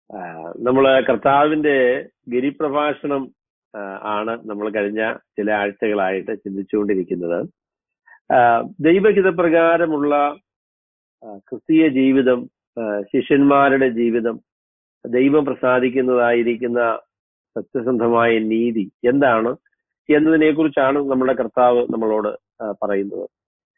ആ, നമ്മള് കർത്താവിന്റെ ഗിരിപ്രഭാഷണം ആ, ആണ് നമ്മൾ കഴിഞ്ഞ ചില ആഴ്ചകളായിട്ട് ചിന്തിച്ചുകൊണ്ടിരിക്കുന്നത് ആ, ദൈവഹിതപ്രകാരമുള്ള ആ, ക്രിസ്തീയ ജീവിതം ആ, ശിഷ്യന്മാരുടെ ജീവിതം ദൈവം പ്രസാദിക്കുന്നതായിരിക്കുന്ന സത്യസന്ധമായ നീതി എന്താണ് എന്നതിനെ കുറിച്ചാണ് നമ്മുടെ കർത്താവ് നമ്മളോട് ആ, പറയുന്നത്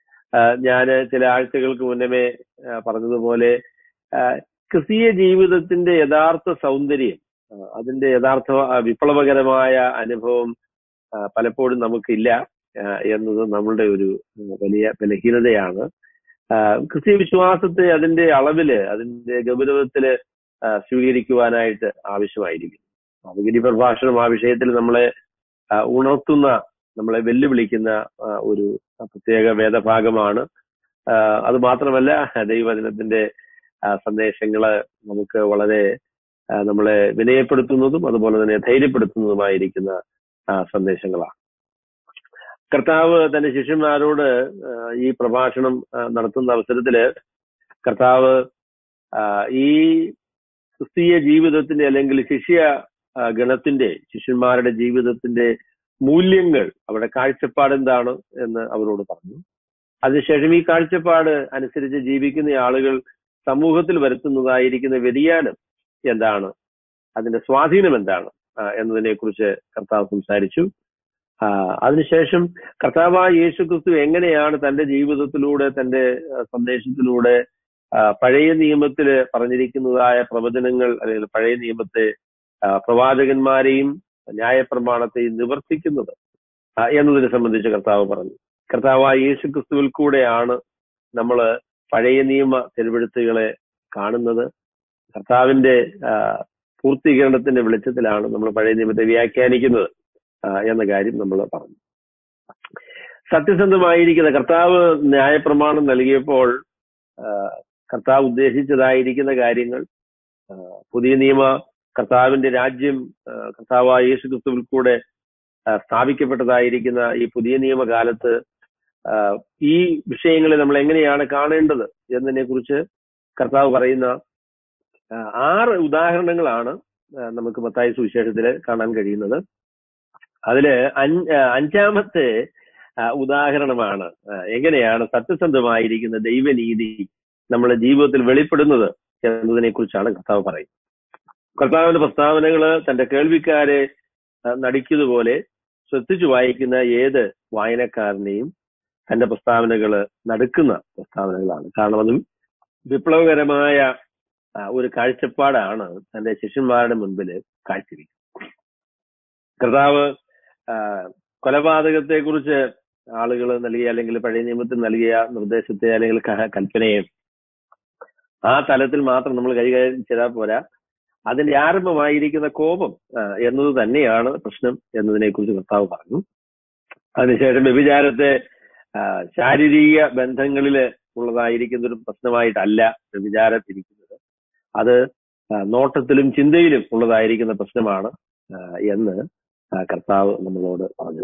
ഞാൻ ചില ആഴ്ചകൾക്ക് മുന്നമേ ആ, പറഞ്ഞതുപോലെ ആ, ക്രിസ്തീയ ജീവിതത്തിന്റെ യഥാർത്ഥ സൗന്ദര്യം ആ, അതിന്റെ യഥാർത്ഥ ആ, വിപ്ലവകരമായ അനുഭവം ആ, പലപ്പോഴും നമുക്കില്ല ആ, എന്നത് നമ്മളുടെ ഒരു ഉം, വലിയ ബലഹീനതയാണ് ആ, ക്രിസ്തീയ വിശ്വാസത്തെ അതിന്റെ അളവില് അതിന്റെ ഗൗരവത്തില് ആ, സ്വീകരിക്കുവാനായിട്ട് ആവശ്യമായിരിക്കും അപഗിരി പ്രഭാഷണം ആ വിഷയത്തിൽ നമ്മളെ ആ, ഉണർത്തുന്ന നമ്മളെ വെല്ലുവിളിക്കുന്ന ആ, ഒരു പ്രത്യേക വേദഭാഗമാണ് ആ, അത് മാത്രമല്ല ദൈവവചനത്തിന്റെ ആ, സന്ദേശങ്ങള് നമുക്ക് വളരെ ആ, നമ്മളെ വിനയപ്പെടുത്തുന്നതും അതുപോലെ തന്നെ ധൈര്യപ്പെടുത്തുന്നതുമായിരിക്കുന്ന ആ, സന്ദേശങ്ങളാണ് കർത്താവ് തന്റെ ശിഷ്യന്മാരോട് ആ, ഈ പ്രഭാഷണം ആ, നടത്തുന്ന അവസരത്തില് കർത്താവ് ആ, ഈ ക്രിസ്തീയ ജീവിതത്തിന്റെ അല്ലെങ്കിൽ ശിഷ്യ ആ, ഗണത്തിന്റെ ശിഷ്യന്മാരുടെ ജീവിതത്തിന്റെ മൂല്യങ്ങൾ അവരുടെ കാഴ്ചപ്പാട് എന്താണ് എന്ന് അവരോട് പറഞ്ഞു അതിനുശേഷം ഈ കാഴ്ചപ്പാട് അനുസരിച്ച് ജീവിക്കുന്ന ആളുകൾ സമൂഹത്തിൽ വരുത്തുന്നതായിരിക്കുന്ന വ്യതിയാനം എന്താണ് അതിന്റെ സ്വാധീനം എന്താണ് ആ, എന്നതിനെ കുറിച്ച് കർത്താവ് സംസാരിച്ചു ആ, അതിനുശേഷം കർത്താവായ യേശു ക്രിസ്തു എങ്ങനെയാണ് തന്റെ ജീവിതത്തിലൂടെ തന്റെ ആ, സന്ദേശത്തിലൂടെ ആ, പഴയ നിയമത്തിൽ പറഞ്ഞിരിക്കുന്നതായ പ്രവചനങ്ങൾ അല്ലെങ്കിൽ പഴയ നിയമത്തെ ആ, പ്രവാചകന്മാരെയും ന്യായപ്രമാണത്തെയും നിവർത്തിക്കുന്നത് ആ, എന്നതിനെ സംബന്ധിച്ച് കർത്താവ് പറഞ്ഞു കർത്താവായ യേശു ക്രിസ്തുവിൽ കൂടെയാണ് നമ്മൾ പഴയ നിയമ തെരുവെടുത്തുകളെ കാണുന്നത് കർത്താവിന്റെ ആ, പൂർത്തീകരണത്തിന്റെ വെളിച്ചത്തിലാണ് നമ്മൾ പഴയ നിയമത്തെ വ്യാഖ്യാനിക്കുന്നത് ആ, എന്ന കാര്യം നമ്മൾ പറഞ്ഞു സത്യസന്ധമായിരിക്കുന്ന കർത്താവ് ന്യായപ്രമാണം നൽകിയപ്പോൾ ആ, കർത്താവ് ഉദ്ദേശിച്ചതായിരിക്കുന്ന കാര്യങ്ങൾ ആ, പുതിയ നിയമ കർത്താവിന്റെ രാജ്യം ആ, കർത്താവായ യേശു ക്രിസ്തുവിൽ കൂടെ ആ, സ്ഥാപിക്കപ്പെട്ടതായിരിക്കുന്ന ഈ പുതിയ നിയമകാലത്ത് ആ, ഈ വിഷയങ്ങളെ നമ്മൾ എങ്ങനെയാണ് കാണേണ്ടത് എന്നതിനെ കുറിച്ച് കർത്താവ് പറയുന്ന ആ, ആറ് ഉദാഹരണങ്ങളാണ് ആ, നമുക്ക് മത്തായി സുവിശേഷത്തിൽ കാണാൻ കഴിയുന്നത് അതില് അഞ്ച് ആ, അഞ്ചാമത്തെ ആ, ഉദാഹരണമാണ് ആ, എങ്ങനെയാണ് സത്യസന്ധമായിരിക്കുന്ന ദൈവനീതി നമ്മുടെ ജീവിതത്തിൽ വെളിപ്പെടുന്നത് എന്നതിനെ കുറിച്ചാണ് കർത്താവ് പറയുന്നത് കർത്താവിന്റെ പ്രസ്താവനകള് തന്റെ കേൾവിക്കാരെ ആ, നടിക്കുന്നതുപോലെ ശ്രദ്ധിച്ചു വായിക്കുന്ന ഏത് വായനക്കാരനെയും തന്റെ പ്രസ്താവനകള് നടുക്കുന്ന പ്രസ്താവനകളാണ് കാരണം അത് വിപ്ലവകരമായ ആ, ഒരു കാഴ്ചപ്പാടാണ് തന്റെ ശിഷ്യന്മാരുടെ മുൻപിൽ കാഴ്ചവെക്കുന്നത് കർത്താവ് ആ, കൊലപാതകത്തെ കുറിച്ച് ആളുകൾ നൽകിയ അല്ലെങ്കിൽ പഴയ നിയമത്തിൽ നൽകിയ നിർദ്ദേശത്തെ അല്ലെങ്കിൽ ക- കൽപ്പനയെ ആ തലത്തിൽ മാത്രം നമ്മൾ കൈകാര്യം ചെയ്താൽ പോരാ അതിന്റെ ആരംഭമായിരിക്കുന്ന കോപം ആ, എന്നത് തന്നെയാണ് പ്രശ്നം എന്നതിനെ കുറിച്ച് കർത്താവ് പറഞ്ഞു അതിനുശേഷം വ്യഭിചാരത്തെ ആ, ശാരീരിക ബന്ധങ്ങളില് ഉള്ളതായിരിക്കുന്ന ഒരു പ്രശ്നമായിട്ടല്ല വ്യഭിചാരം ഇരിക്കുന്നത് അത് ആ, നോട്ടത്തിലും ചിന്തയിലും ഉള്ളതായിരിക്കുന്ന പ്രശ്നമാണ് ആ, എന്ന് ആ, കർത്താവ് നമ്മളോട് പറഞ്ഞു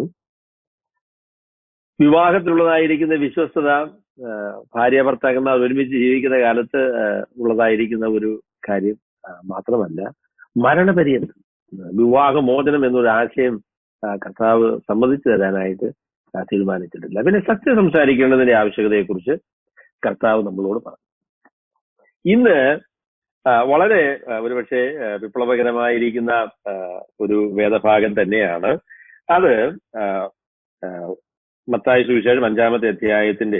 വിവാഹത്തിലുള്ളതായിരിക്കുന്ന വിശ്വസ്തത ആ, ഭാര്യ ഭർത്താക്കന്മാർ ഒരുമിച്ച് ജീവിക്കുന്ന കാലത്ത് ആ, ഉള്ളതായിരിക്കുന്ന ഒരു കാര്യം ആ, മാത്രമല്ല മരണപര്യന്തം ആ, വിവാഹമോചനം എന്നൊരു ആശയം ആ, കർത്താവ് സമ്മതിച്ചു തരാനായിട്ട് ആ, തീരുമാനിച്ചിട്ടില്ല പിന്നെ സത്യം സംസാരിക്കേണ്ടതിന്റെ ആവശ്യകതയെക്കുറിച്ച് കർത്താവ് നമ്മളോട് പറഞ്ഞു ഇന്ന് ആ, വളരെ ആ, ഒരുപക്ഷെ ആ, വിപ്ലവകരമായിരിക്കുന്ന ആ, ഒരു വേദഭാഗം തന്നെയാണ് അത് ആ, ആ, മത്തായി സുവിശേഷം അഞ്ചാമത്തെ അധ്യായത്തിന്റെ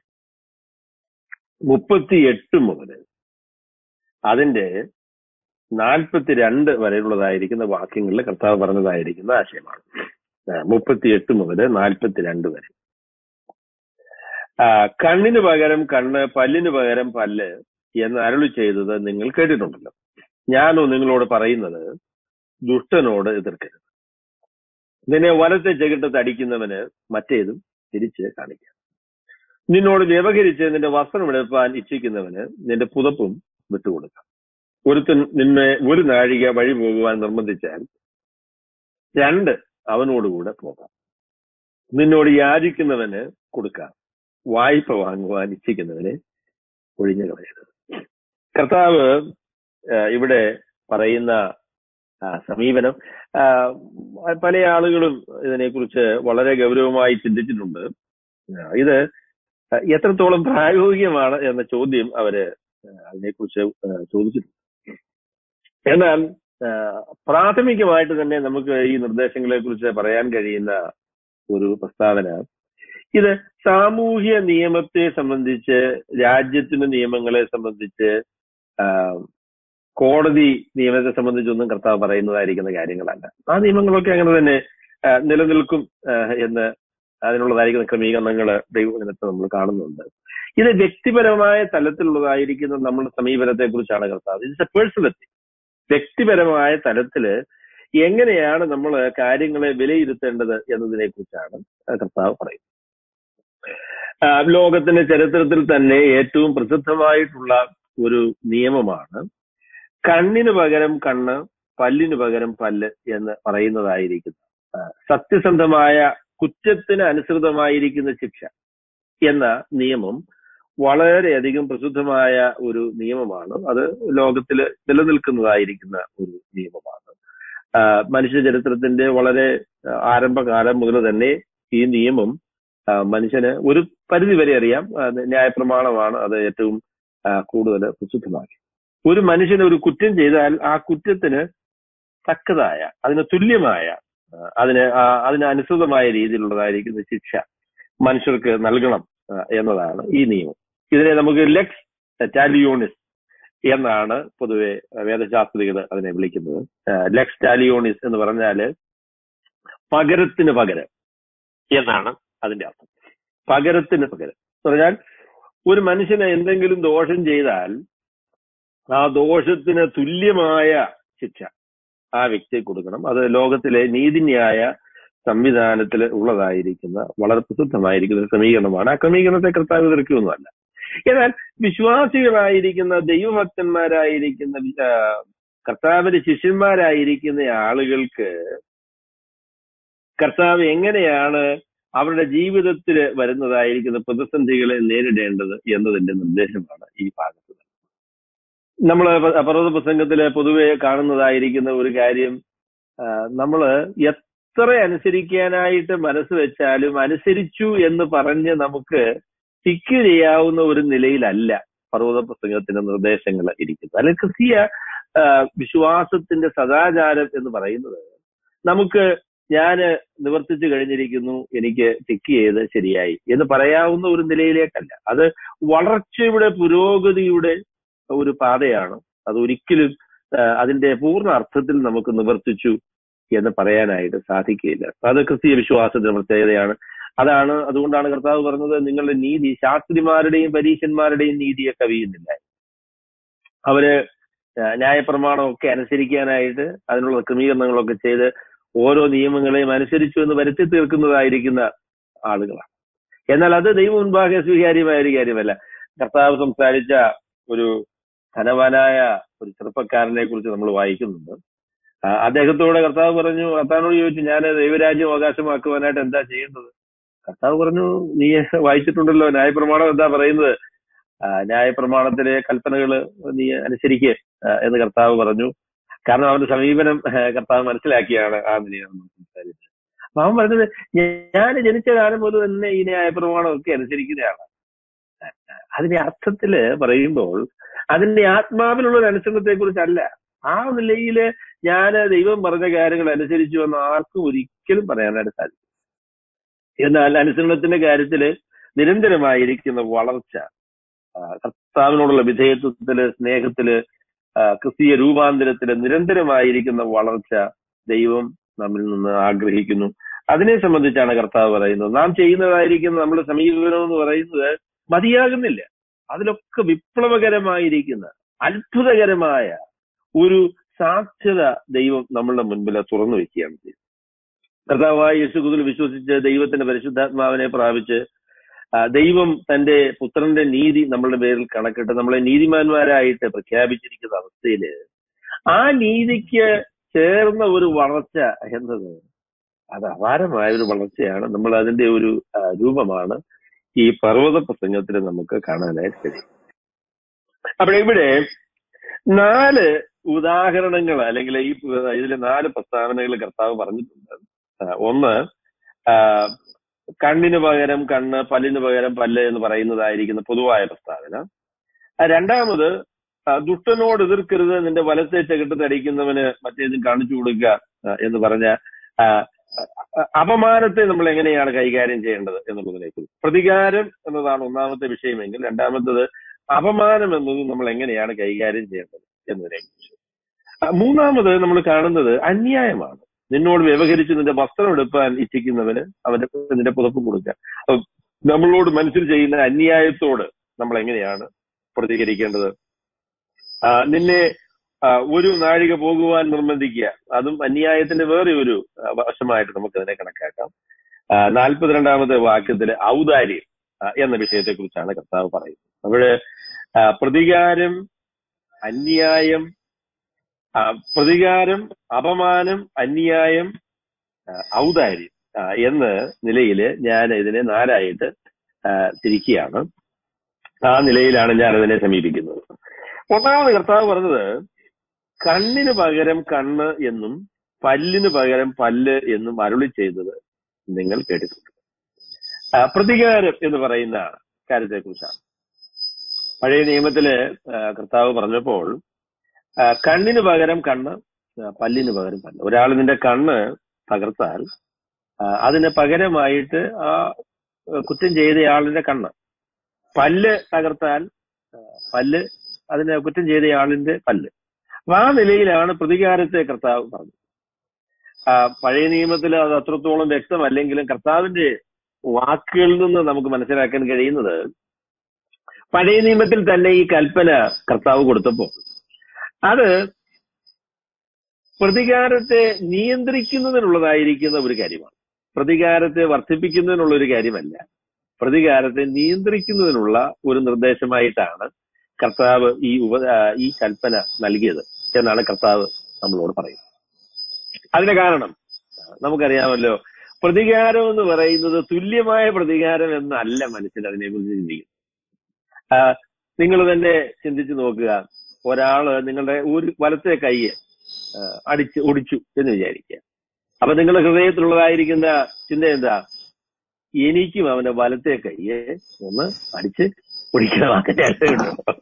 മുപ്പത്തിയെട്ട് മുതൽ അതിന്റെ നാൽപ്പത്തിരണ്ട് വരെയുള്ളതായിരിക്കുന്ന വാക്യങ്ങളിൽ കർത്താവ് പറഞ്ഞതായിരിക്കുന്ന ആശയമാണ് ആ, മുപ്പത്തിയെട്ട് മുതൽ നാൽപ്പത്തിരണ്ട് വരെ ആ, കണ്ണിന് പകരം കണ്ണ് പല്ലിന് പകരം പല്ല് എന്ന് അരുളി ചെയ്തത് നിങ്ങൾ കേട്ടിട്ടുണ്ടല്ലോ ഞാനോ നിങ്ങളോട് പറയുന്നത് ദുഷ്ടനോട് എതിർക്കരുത് നിന്നെ വലത്തെ ചെകിട്ടത്ത് അടിക്കുന്നവന് മറ്റേതും തിരിച്ച് കാണിക്കാം നിന്നോട് വ്യവഹരിച്ച് നിന്റെ വസ്ത്രം എടുപ്പാൻ ഇച്ഛിക്കുന്നവന് നിന്റെ പുതപ്പും വിട്ടുകൊടുക്കാം ഒരുത്തൻ നിന്നെ ഒരു നാഴിക വഴി പോകുവാൻ നിർബന്ധിച്ചാൽ രണ്ട് അവനോടുകൂടെ പോകാം നിന്നോട് യാചിക്കുന്നവന് കൊടുക്കാം വായ്പ വാങ്ങുവാൻ ഇച്ഛിക്കുന്നവനെ ഒഴിഞ്ഞു കളയരുത് കർത്താവ് ആ, ഇവിടെ പറയുന്ന ആ, സമീപനം ആ, പല ആളുകളും ഇതിനെക്കുറിച്ച് വളരെ ഗൗരവമായി ചിന്തിച്ചിട്ടുണ്ട് ആ, ഇത് എത്രത്തോളം പ്രായോഗികമാണ് എന്ന ചോദ്യം അവര് ആ, അതിനെക്കുറിച്ച് ആ, ചോദിച്ചിട്ടുണ്ട് എന്നാൽ ആ, പ്രാഥമികമായിട്ട് തന്നെ നമുക്ക് ഈ നിർദ്ദേശങ്ങളെ കുറിച്ച് പറയാൻ കഴിയുന്ന ഒരു പ്രസ്താവന ഇത് സാമൂഹ്യ നിയമത്തെ സംബന്ധിച്ച് രാജ്യത്തിന്റെ നിയമങ്ങളെ സംബന്ധിച്ച് ആ, കോടതി നിയമത്തെ സംബന്ധിച്ചൊന്നും കർത്താവ് പറയുന്നതായിരിക്കുന്ന കാര്യങ്ങളല്ല ആ നിയമങ്ങളൊക്കെ അങ്ങനെ തന്നെ ആ, നിലനിൽക്കും ആ, എന്ന് അതിനുള്ളതായിരിക്കുന്ന ക്രമീകരണങ്ങൾ ദൈവദിനത്തെ നമ്മൾ കാണുന്നുണ്ട് ഇത് വ്യക്തിപരമായ തലത്തിലുള്ളതായിരിക്കുന്ന നമ്മുടെ സമീപനത്തെ കുറിച്ചാണ് കർത്താവ് ഇറ്റ്സ് എ പേഴ്സണലിറ്റി വ്യക്തിപരമായ തലത്തില് എങ്ങനെയാണ് നമ്മൾ കാര്യങ്ങളെ വിലയിരുത്തേണ്ടത് എന്നതിനെ കുറിച്ചാണ് കർത്താവ് പറയുന്നത് ആ, ലോകത്തിന്റെ ചരിത്രത്തിൽ തന്നെ ഏറ്റവും പ്രസിദ്ധമായിട്ടുള്ള ഒരു നിയമമാണ് കണ്ണിന് പകരം കണ്ണ് പല്ലിന് പകരം പല്ല് എന്ന് പറയുന്നതായിരിക്കുന്നു ആ, സത്യസന്ധമായ കുറ്റത്തിന് അനുസൃതമായിരിക്കുന്ന ശിക്ഷ എന്ന നിയമം വളരെയധികം പ്രസിദ്ധമായ ഒരു നിയമമാണ് അത് ലോകത്തിൽ നിലനിൽക്കുന്നതായിരിക്കുന്ന ഒരു നിയമമാണ് ആ, മനുഷ്യ ചരിത്രത്തിന്റെ വളരെ ആ, ആരംഭകാലം മുതൽ തന്നെ ഈ നിയമം ആ, മനുഷ്യന് ഒരു പരിധി വരെ അറിയാം ആ, ന്യായപ്രമാണമാണ് അത് ഏറ്റവും ആ, കൂടുതൽ പ്രസിദ്ധമാക്കി ഒരു മനുഷ്യന് ഒരു കുറ്റം ചെയ്താൽ ആ കുറ്റത്തിന് തക്കതായ അതിന് തുല്യമായ ആ, അതിന് ആ, അതിന് അനുസൃതമായ രീതിയിലുള്ളതായിരിക്കുന്ന ശിക്ഷ മനുഷ്യർക്ക് നൽകണം ആ, എന്നതാണ് ഈ നിയമം ഇതിനെ നമുക്ക് ലെക്സ് ടാലിയോണിസ് എന്നാണ് പൊതുവെ വേദശാസ്ത്രികൾ അതിനെ വിളിക്കുന്നത് ലെക്സ് ടാലിയോണിസ് എന്ന് പറഞ്ഞാല് പകരത്തിന് പകരം എന്നാണ് അതിന്റെ അർത്ഥം പകരത്തിന് പകരം എന്ന് പറഞ്ഞാൽ ഒരു മനുഷ്യന് എന്തെങ്കിലും ദോഷം ചെയ്താൽ ആ ദോഷത്തിന് തുല്യമായ ശിക്ഷ ആ വ്യക്തിക്ക് കൊടുക്കണം അത് ലോകത്തിലെ നീതിന്യായ സംവിധാനത്തിൽ ഉള്ളതായിരിക്കുന്ന വളരെ പ്രസിദ്ധമായിരിക്കുന്ന ഒരു ക്രമീകരണമാണ് ആ ക്രമീകരണത്തെ കർത്താവ് എതിർക്കുകയൊന്നുമല്ല എന്നാൽ വിശ്വാസികളായിരിക്കുന്ന ദൈവഭക്തന്മാരായിരിക്കുന്ന വി- ആ, കർത്താവിന്റെ ശിഷ്യന്മാരായിരിക്കുന്ന ആളുകൾക്ക് കർത്താവ് എങ്ങനെയാണ് അവരുടെ ജീവിതത്തിൽ വരുന്നതായിരിക്കുന്ന പ്രതിസന്ധികളെ നേരിടേണ്ടത് എന്നതിന്റെ നിർദ്ദേശമാണ് ഈ ഭാഗത്ത് നമ്മൾ പർവ്വത പ്രസംഗത്തില് പൊതുവെ കാണുന്നതായിരിക്കുന്ന ഒരു കാര്യം ആ, നമ്മള് എത്ര അനുസരിക്കാനായിട്ട് മനസ്സ് വെച്ചാലും അനുസരിച്ചു എന്ന് പറഞ്ഞ് നമുക്ക് ടിക്ക് ചെയ്യാവുന്ന ഒരു നിലയിലല്ല പർവ്വത പ്രസംഗത്തിന്റെ നിർദ്ദേശങ്ങൾ ഇരിക്കുന്നത് അല്ലെങ്കിൽ ക്രിസ്തീയ ആ, വിശ്വാസത്തിന്റെ സദാചാരം എന്ന് പറയുന്നത് നമുക്ക് ഞാന് നിവർത്തിച്ചു കഴിഞ്ഞിരിക്കുന്നു എനിക്ക് ടിക്ക് ചെയ്ത് ശരിയായി എന്ന് പറയാവുന്ന ഒരു നിലയിലേക്കല്ല അത് വളർച്ചയുടെ പുരോഗതിയുടെ ഒരു പാതയാണ് അത് ഒരിക്കലും ആ, അതിന്റെ പൂർണ്ണ അർത്ഥത്തിൽ നമുക്ക് നിവർത്തിച്ചു എന്ന് പറയാനായിട്ട് സാധിക്കുകയില്ല അത് ക്രിസ്തീയ വിശ്വാസത്തിന്റെ പ്രത്യേകതയാണ് അതാണ് അതുകൊണ്ടാണ് കർത്താവ് പറഞ്ഞത് നിങ്ങളുടെ നീതി ശാസ്ത്രിമാരുടെയും പരീശന്മാരുടെയും നീതിയെ കവിയുന്നില്ല അവര് ആ, ന്യായപ്രമാണമൊക്കെ അനുസരിക്കാനായിട്ട് അതിനുള്ള ക്രമീകരണങ്ങളൊക്കെ ചെയ്ത് ഓരോ നിയമങ്ങളെയും അനുസരിച്ചു എന്ന് വരുത്തി തീർക്കുന്നതായിരിക്കുന്ന ആളുകളാണ് എന്നാൽ അത് ദൈവം മുൻപാകെ സ്വീകാര്യമായ ഒരു കാര്യമല്ല കർത്താവ് സംസാരിച്ച ഒരു ധനവാനായ ഒരു ചെറുപ്പക്കാരനെ കുറിച്ച് നമ്മൾ വായിക്കുന്നുണ്ട് ആ, അദ്ദേഹത്തോട് കർത്താവ് പറഞ്ഞു കർത്താവിനോട് ചോദിച്ചു ഞാൻ ദൈവരാജ്യം അവകാശമാക്കുവാനായിട്ട് എന്താ ചെയ്യേണ്ടത് കർത്താവ് പറഞ്ഞു നീ വായിച്ചിട്ടുണ്ടല്ലോ ന്യായപ്രമാണം എന്താ പറയുന്നത് ആ, ന്യായപ്രമാണത്തിലെ കൽപ്പനകൾ നീ അനുസരിക്കുക എന്ന് കർത്താവ് പറഞ്ഞു കാരണം അവന്റെ സമീപനം ആ, കർത്താവ് മനസ്സിലാക്കിയാണ് ആ നിലയിൽ നമ്മൾ സംസാരിച്ചത് അപ്പൊ അവൻ പറഞ്ഞത് ഞാൻ ജനിച്ച കാലം മുതൽ തന്നെ ഈ ന്യായപ്രമാണം ഒക്കെ അനുസരിക്കുന്നതാണ് അതിന്റെ അർത്ഥത്തില് പറയുമ്പോൾ അതിന്റെ ആത്മാവിലുള്ള ഒരു അനുസരണത്തെ കുറിച്ചല്ല ആ നിലയില് ഞാൻ ദൈവം പറഞ്ഞ കാര്യങ്ങൾ അനുസരിച്ചു എന്ന് ആർക്കും ഒരിക്കലും പറയാനായിട്ട് സാധിക്കും എന്നാൽ അനുസരണത്തിന്റെ കാര്യത്തില് നിരന്തരമായിരിക്കുന്ന വളർച്ച ആ, കർത്താവിനോടുള്ള വിധേയത്വത്തില് സ്നേഹത്തില് ആ, ക്രിസ്തീയ രൂപാന്തരത്തില് നിരന്തരമായിരിക്കുന്ന വളർച്ച ദൈവം നമ്മിൽ നിന്ന് ആഗ്രഹിക്കുന്നു അതിനെ സംബന്ധിച്ചാണ് കർത്താവ് പറയുന്നത് നാം ചെയ്യുന്നതായിരിക്കുന്ന നമ്മുടെ സമീപനം എന്ന് പറയുന്നത് മതിയാകുന്നില്ല അതിലൊക്കെ വിപ്ലവകരമായിരിക്കുന്ന അത്ഭുതകരമായ ഒരു സാധ്യത ദൈവം നമ്മളുടെ മുൻപിൽ തുറന്നു വെക്കുകയാണ് ചെയ്യുന്നത് കർത്താവായ യേശുകുതിൽ വിശ്വസിച്ച് ദൈവത്തിന്റെ പരിശുദ്ധാത്മാവിനെ പ്രാപിച്ച് ആ, ദൈവം തന്റെ പുത്രന്റെ നീതി നമ്മളുടെ പേരിൽ കണക്കിട്ട് നമ്മളെ നീതിമാന്മാരായിട്ട് പ്രഖ്യാപിച്ചിരിക്കുന്ന അവസ്ഥയില് ആ നീതിക്ക് ചേർന്ന ഒരു വളർച്ച എന്നത് അത് അപാരമായ ഒരു വളർച്ചയാണ് നമ്മൾ അതിന്റെ ഒരു ആ, രൂപമാണ് ഈ പർവ്വത പ്രസംഗത്തിൽ നമുക്ക് കാണാനായിട്ട് കഴിയും അപ്പോൾ ഇവിടെ നാല് ഉദാഹരണങ്ങൾ അല്ലെങ്കിൽ ഈ ഇതിലെ നാല് പ്രസ്താവനകൾ കർത്താവ് പറഞ്ഞിട്ടുണ്ട് ആ, ഒന്ന് ആ, കണ്ണിന് പകരം കണ്ണ് പല്ലിന് പകരം പല്ല് എന്ന് പറയുന്നതായിരിക്കുന്ന പൊതുവായ പ്രസ്താവന ആ, രണ്ടാമത് ആ, ദുഷ്ടനോട് എതിർക്കരുത് നിന്റെ വലത്തെ ചെകിട്ട് തടിക്കുന്നവന് മറ്റേതും കാണിച്ചു കൊടുക്കുക ആ, എന്ന് പറഞ്ഞ ആ, ആ, അപമാനത്തെ നമ്മൾ എങ്ങനെയാണ് കൈകാര്യം ചെയ്യേണ്ടത് എന്നുള്ളതിലേക്ക് പ്രതികാരം എന്നതാണ് ഒന്നാമത്തെ വിഷയമെങ്കിൽ രണ്ടാമത്തത് അപമാനം എന്നത് നമ്മൾ എങ്ങനെയാണ് കൈകാര്യം ചെയ്യേണ്ടത് എന്നതിനെക്കുറിച്ച് ആ, മൂന്നാമത് നമ്മൾ കാണുന്നത് അന്യായമാണ് നിന്നോട് വ്യവഹരിച്ച് നിന്റെ വസ്ത്രം എടുപ്പാൻ ഇച്ഛിക്കുന്നവന് അവന്റെ നിന്റെ പുതപ്പ് കൊടുക്കുക അപ്പൊ നമ്മളോട് മനസ്സിൽ ചെയ്യുന്ന അന്യായത്തോട് നമ്മൾ എങ്ങനെയാണ് പ്രതികരിക്കേണ്ടത് ആ, നിന്നെ ആ, ഒരു നാഴിക പോകുവാൻ നിർബന്ധിക്കുക അതും അന്യായത്തിന്റെ വേറെ ഒരു ആ, വശമായിട്ട് നമുക്ക് അതിനെ കണക്കാക്കാം ആ, നാൽപ്പത്തിരണ്ടാമത്തെ വാക്യത്തിലെ ഔദാര്യം ആ, എന്ന വിഷയത്തെ കുറിച്ചാണ് കർത്താവ് പറയുന്നത് അവിടെ ആ, പ്രതികാരം അന്യായം ആ, പ്രതികാരം അപമാനം അന്യായം ആ, ഔദാര്യം ആ, എന്ന നിലയിൽ ഞാൻ ഇതിനെ നാലായിട്ട് ആ, തിരിക്കുകയാണ് ആ നിലയിലാണ് ഞാൻ അതിനെ സമീപിക്കുന്നത് ഒന്നാമത് കർത്താവ് പറഞ്ഞത് കണ്ണിന് പകരം കണ്ണ് എന്നും പല്ലിന് പകരം പല്ല് എന്നും അരുളി ചെയ്തത് നിങ്ങൾ കേട്ടിട്ടുണ്ട് ആ, പ്രതികാരം എന്ന് പറയുന്ന കാര്യത്തെക്കുറിച്ചാണ് പഴയ നിയമത്തില് ആ, കർത്താവ് പറഞ്ഞപ്പോൾ ആ, കണ്ണിന് പകരം കണ്ണ് ആ, പല്ലിന് പകരം പല്ല് ഒരാൾ നിന്റെ കണ്ണ് തകർത്താൽ ആ, അതിന് പകരമായിട്ട് ആ ആ, കുറ്റം ചെയ്തയാളിന്റെ കണ്ണ് പല്ല് തകർത്താൽ ആ, പല്ല് അതിന് കുറ്റം ചെയ്തയാളിന്റെ പല്ല് അപ്പൊ ആ നിലയിലാണ് പ്രതികാരത്തെ കർത്താവ് പറഞ്ഞത് ആ, പഴയ നിയമത്തിൽ അത് അത്രത്തോളം വ്യക്തമല്ലെങ്കിലും കർത്താവിന്റെ വാക്കുകളിൽ നിന്ന് നമുക്ക് മനസ്സിലാക്കാൻ കഴിയുന്നത് പഴയ നിയമത്തിൽ തന്നെ ഈ കൽപ്പന കർത്താവ് കൊടുത്തപ്പോൾ അത് പ്രതികാരത്തെ നിയന്ത്രിക്കുന്നതിനുള്ളതായിരിക്കുന്ന ഒരു കാര്യമാണ് പ്രതികാരത്തെ വർദ്ധിപ്പിക്കുന്നതിനുള്ള ഒരു കാര്യമല്ല പ്രതികാരത്തെ നിയന്ത്രിക്കുന്നതിനുള്ള ഒരു നിർദ്ദേശമായിട്ടാണ് കർത്താവ് ഈ ഉപ ആ, ഈ കൽപ്പന നൽകിയത് എന്നാണ് കർത്താവ് നമ്മളോട് പറയുന്നത് അതിന്റെ കാരണം നമുക്കറിയാമല്ലോ പ്രതികാരം എന്ന് പറയുന്നത് തുല്യമായ പ്രതികാരം എന്നല്ല മനുഷ്യൻ അതിനെക്കുറിച്ച് ചിന്തിക്കുന്നത് നിങ്ങൾ തന്നെ ചിന്തിച്ചു നോക്കുക ഒരാള് നിങ്ങളുടെ ഒരു വലത്തെ കൈ ആ, അടിച്ച് ഒടിച്ചു എന്ന് വിചാരിക്കുക അപ്പൊ നിങ്ങളുടെ ഹൃദയത്തിലുള്ളതായിരിക്കുന്ന ചിന്ത എന്താ എനിക്കും അവന്റെ വലത്തെ കൈയെ ഒന്ന് അടിച്ച് ഒടിക്കണം അങ്ങനെ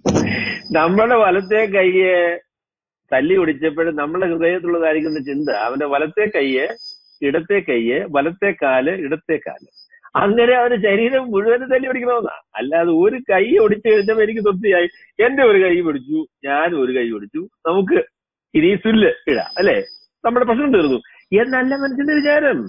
നമ്മുടെ വലത്തെ കൈയെ തല്ലി ഒടിച്ചപ്പോഴും നമ്മുടെ ഹൃദയത്തിലുള്ളതായിരിക്കുന്ന ചിന്ത അവന്റെ വലത്തെ കൈയെ ഇടത്തെ കൈയെ വലത്തെ കാല് ഇടത്തെ കാല് അങ്ങനെ അവന്റെ ശരീരം മുഴുവനും തല്ലി ഒടിക്കണമെന്നാ അല്ലാതെ ഒരു കൈ ഒടിച്ചു കഴിഞ്ഞപ്പോൾ എനിക്ക് തൃപ്തിയായി എന്റെ ഒരു കൈ പിടിച്ചു ഞാനും ഒരു കൈ പിടിച്ചു നമുക്ക് ഇനി സുല്ല് ഇടാം അല്ലെ നമ്മുടെ പ്രശ്നം തീർന്നു എന്നല്ല മനുഷ്യന്റെ വിചാരം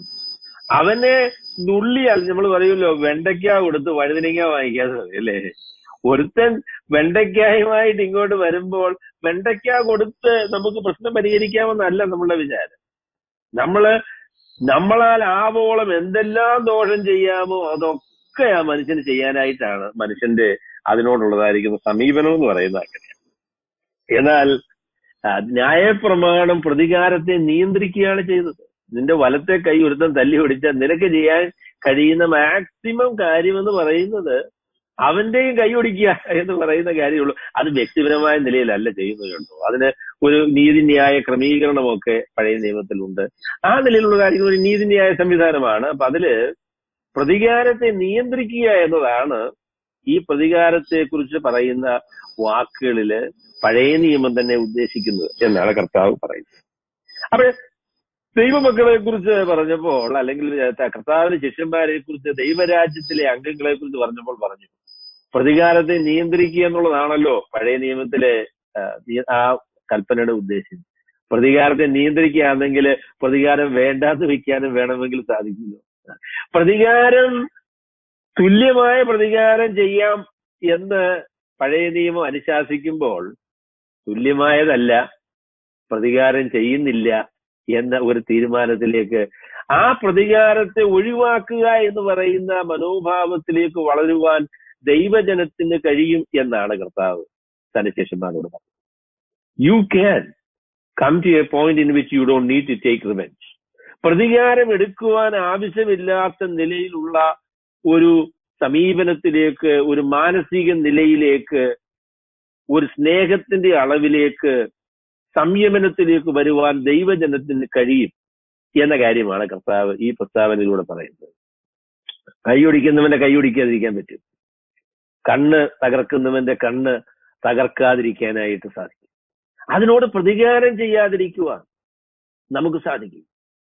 അവനെ നുള്ളിയാൽ നമ്മൾ പറയുമല്ലോ വെണ്ടയ്ക്ക കൊടുത്ത് വഴുതനങ്ങ വാങ്ങിക്കാതെ മതി അല്ലേ ഒരുത്തൻ വെണ്ടയ്ക്കായുമായിട്ട് ഇങ്ങോട്ട് വരുമ്പോൾ വെണ്ടയ്ക്ക കൊടുത്ത് നമുക്ക് പ്രശ്നം പരിഹരിക്കാമെന്നല്ല നമ്മളുടെ വിചാരം നമ്മള് നമ്മളാൽ ആവോളം എന്തെല്ലാം ദോഷം ചെയ്യാമോ അതൊക്കെ ആ മനുഷ്യന് ചെയ്യാനായിട്ടാണ് മനുഷ്യന്റെ അതിനോടുള്ളതായിരിക്കുന്ന സമീപനം എന്ന് പറയുന്നത് അങ്ങനെയാണ് എന്നാൽ ആ, ന്യായപ്രമാണം പ്രതികാരത്തെ നിയന്ത്രിക്കുകയാണ് ചെയ്തത് നിന്റെ വലത്തെ കൈ ഒരുത്തൻ തല്ലി ഒടിച്ചാൽ നിനക്ക് ചെയ്യാൻ കഴിയുന്ന മാക്സിമം കാര്യമെന്ന് പറയുന്നത് അവന്റെയും കൈ ഒടിക്കുക എന്ന് പറയുന്ന കാര്യമുള്ളൂ അത് വ്യക്തിപരമായ നിലയിലല്ല ചെയ്യുന്നത് കേട്ടോ അതിന് ഒരു നീതിന്യായ ക്രമീകരണമൊക്കെ പഴയ നിയമത്തിലുണ്ട് ആ നിലയിലുള്ള കാര്യങ്ങൾ ഒരു നീതിന്യായ സംവിധാനമാണ് അപ്പൊ അതില് പ്രതികാരത്തെ നിയന്ത്രിക്കുക എന്നതാണ് ഈ പ്രതികാരത്തെ കുറിച്ച് പറയുന്ന വാക്കുകളില് പഴയ നിയമം തന്നെ ഉദ്ദേശിക്കുന്നത് എന്നാണ് കർത്താവ് പറയുന്നത് അപ്പൊ ദൈവമക്കളെ കുറിച്ച് പറഞ്ഞപ്പോൾ അല്ലെങ്കിൽ കർത്താവിന്റെ ശിഷ്യന്മാരെ കുറിച്ച് ദൈവരാജ്യത്തിലെ അംഗങ്ങളെ കുറിച്ച് പറഞ്ഞപ്പോൾ പറഞ്ഞു പ്രതികാരത്തെ നിയന്ത്രിക്കുക എന്നുള്ളതാണല്ലോ പഴയ നിയമത്തിലെ ആ, നിയ- ആ കൽപ്പനയുടെ ഉദ്ദേശം പ്രതികാരത്തെ നിയന്ത്രിക്കുകയാണെങ്കിൽ പ്രതികാരം വേണ്ടാന്ന് വെക്കാനും വേണമെങ്കിൽ സാധിക്കുമല്ലോ പ്രതികാരം തുല്യമായ പ്രതികാരം ചെയ്യാം എന്ന് പഴയ നിയമം അനുശാസിക്കുമ്പോൾ തുല്യമായതല്ല പ്രതികാരം ചെയ്യുന്നില്ല എന്ന ഒരു തീരുമാനത്തിലേക്ക് ആ പ്രതികാരത്തെ ഒഴിവാക്കുക എന്ന് പറയുന്ന മനോഭാവത്തിലേക്ക് വളരുവാൻ ദൈവജനത്തിന് കഴിയും എന്നാണ് കർത്താവ് തന്റെ ശിഷ്യന്മാരോട് പറഞ്ഞത് you can come to a point in which you don't need to take revenge പ്രതികാരം എടുക്കുവാൻ ആവശ്യമില്ലാത്ത നിലയിലുള്ള ഒരു സമീപനത്തിലേക്ക് ഒരു മാനസിക നിലയിലേക്ക് ഒരു സ്നേഹത്തിന്റെ അളവിലേക്ക് സംയമനത്തിലേക്ക് വരുവാൻ ദൈവജനത്തിന് കഴിയും എന്ന കാര്യമാണ് കർത്താവ് ഈ പ്രസ്താവനയിലൂടെ പറയുന്നത് കൈയൊടിക്കുന്നവന്റെ കൈയൊടിക്കാതിരിക്കാൻ പറ്റും കണ്ണ് തകർക്കുന്നവന്റെ കണ്ണ് തകർക്കാതിരിക്കാനായിട്ട് സാധിക്കും അതിനോട് പ്രതികാരം ചെയ്യാതിരിക്കുവാൻ നമുക്ക് സാധിക്കും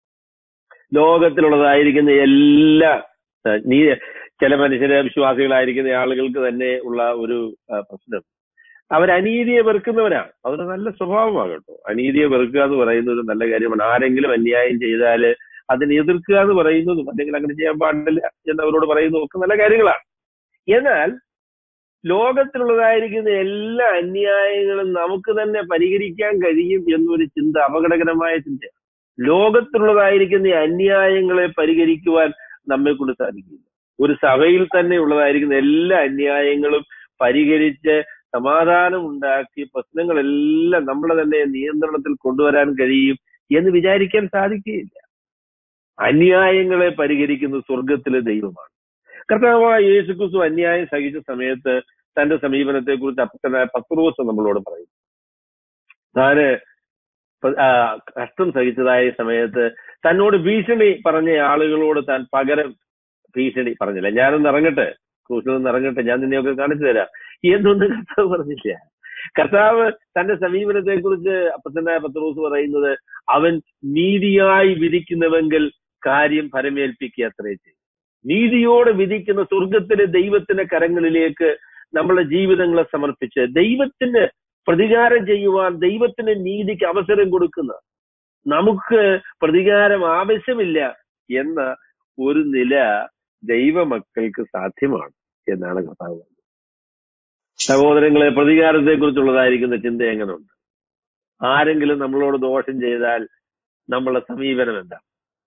ലോകത്തിലുള്ളതായിരിക്കുന്ന എല്ലാ ഏഹ്, നീ ചില മനുഷ്യരെ വിശ്വാസികളായിരിക്കുന്ന ആളുകൾക്ക് തന്നെ ഉള്ള ഒരു ആ, പ്രശ്നം അവർ അനീതിയെ വെറുക്കുന്നവരാണ് അതൊരു നല്ല സ്വഭാവമാണ് കേട്ടോ അനീതിയെ വെറുക്കുക എന്ന് പറയുന്നത് ഒരു നല്ല കാര്യമാണ് ആരെങ്കിലും അന്യായം ചെയ്താൽ അതിനെ എതിർക്കുക എന്ന് പറയുന്നതും അല്ലെങ്കിൽ അങ്ങനെ ചെയ്യാൻ പാടില്ല എന്ന് അവരോട് പറയുന്നതും ഒക്കെ നല്ല കാര്യങ്ങളാണ് എന്നാൽ ലോകത്തിലുള്ളതായിരിക്കുന്ന എല്ലാ അന്യായങ്ങളും നമുക്ക് തന്നെ പരിഹരിക്കാൻ കഴിയും എന്നൊരു ചിന്ത അപകടകരമായ ചിന്തയാണ് ലോകത്തിലുള്ളതായിരിക്കുന്ന ഈ അന്യായങ്ങളെ പരിഹരിക്കുവാൻ നമ്മെ കൊണ്ട് സാധിക്കില്ല ഒരു സഭയിൽ തന്നെ ഉള്ളതായിരിക്കുന്ന എല്ലാ അന്യായങ്ങളും പരിഹരിച്ച് സമാധാനം ഉണ്ടാക്കി പ്രശ്നങ്ങളെല്ലാം നമ്മളെ തന്നെ നിയന്ത്രണത്തിൽ കൊണ്ടുവരാൻ കഴിയും എന്ന് വിചാരിക്കാൻ സാധിക്കുകയില്ല അന്യായങ്ങളെ പരിഹരിക്കുന്ന സ്വർഗത്തിലെ ദൈവമാണ് കർത്താവായ യേശുക്രിസ്തു അന്യായം സഹിച്ച സമയത്ത് തന്റെ സമീപനത്തെ കുറിച്ച് അപ്പനായ പത്രോസ് നമ്മളോട് പറയും താന് പ- ആ, കഷ്ടം സഹിച്ചതായ സമയത്ത് തന്നോട് ഭീഷണി പറഞ്ഞ ആളുകളോട് താൻ പകരം ഭീഷണി പറഞ്ഞില്ല ഞാനൊന്ന് ഇറങ്ങട്ടെ ക്രൂശിൽ നിന്ന് ഇറങ്ങട്ടെ ഞാൻ നിന്നെയൊക്കെ കാണിച്ചു തരാം എന്തൊന്നും കർത്താവ് പറഞ്ഞില്ല കർത്താവ് തന്റെ സമീപനത്തെ കുറിച്ച് അപ്പത്തനായ പത്രോസ് പറയുന്നത് അവൻ നീതിയായി വിധിക്കുന്നവെങ്കിൽ കാര്യം ഫലമേൽപ്പിക്കുക അത്രേ ചെയ്യും നീതിയോടെ വിധിക്കുന്ന സ്വർഗത്തിലെ ദൈവത്തിന്റെ കരങ്ങളിലേക്ക് നമ്മുടെ ജീവിതങ്ങളെ സമർപ്പിച്ച് ദൈവത്തിന് പ്രതികാരം ചെയ്യുവാൻ ദൈവത്തിന് നീതിക്ക് അവസരം കൊടുക്കുന്ന നമുക്ക് പ്രതികാരം ആവശ്യമില്ല എന്ന ഒരു നില ദൈവമക്കൾക്ക് സാധ്യമാണ് എന്നാണ് കർത്താവ് പറഞ്ഞത് സഹോദരങ്ങളെ പ്രതികാരത്തെ കുറിച്ചുള്ളതായിരിക്കുന്ന ചിന്ത എങ്ങനെയുണ്ട് ആരെങ്കിലും നമ്മളോട് ദോഷം ചെയ്താൽ നമ്മളെ സമീപനം എന്താ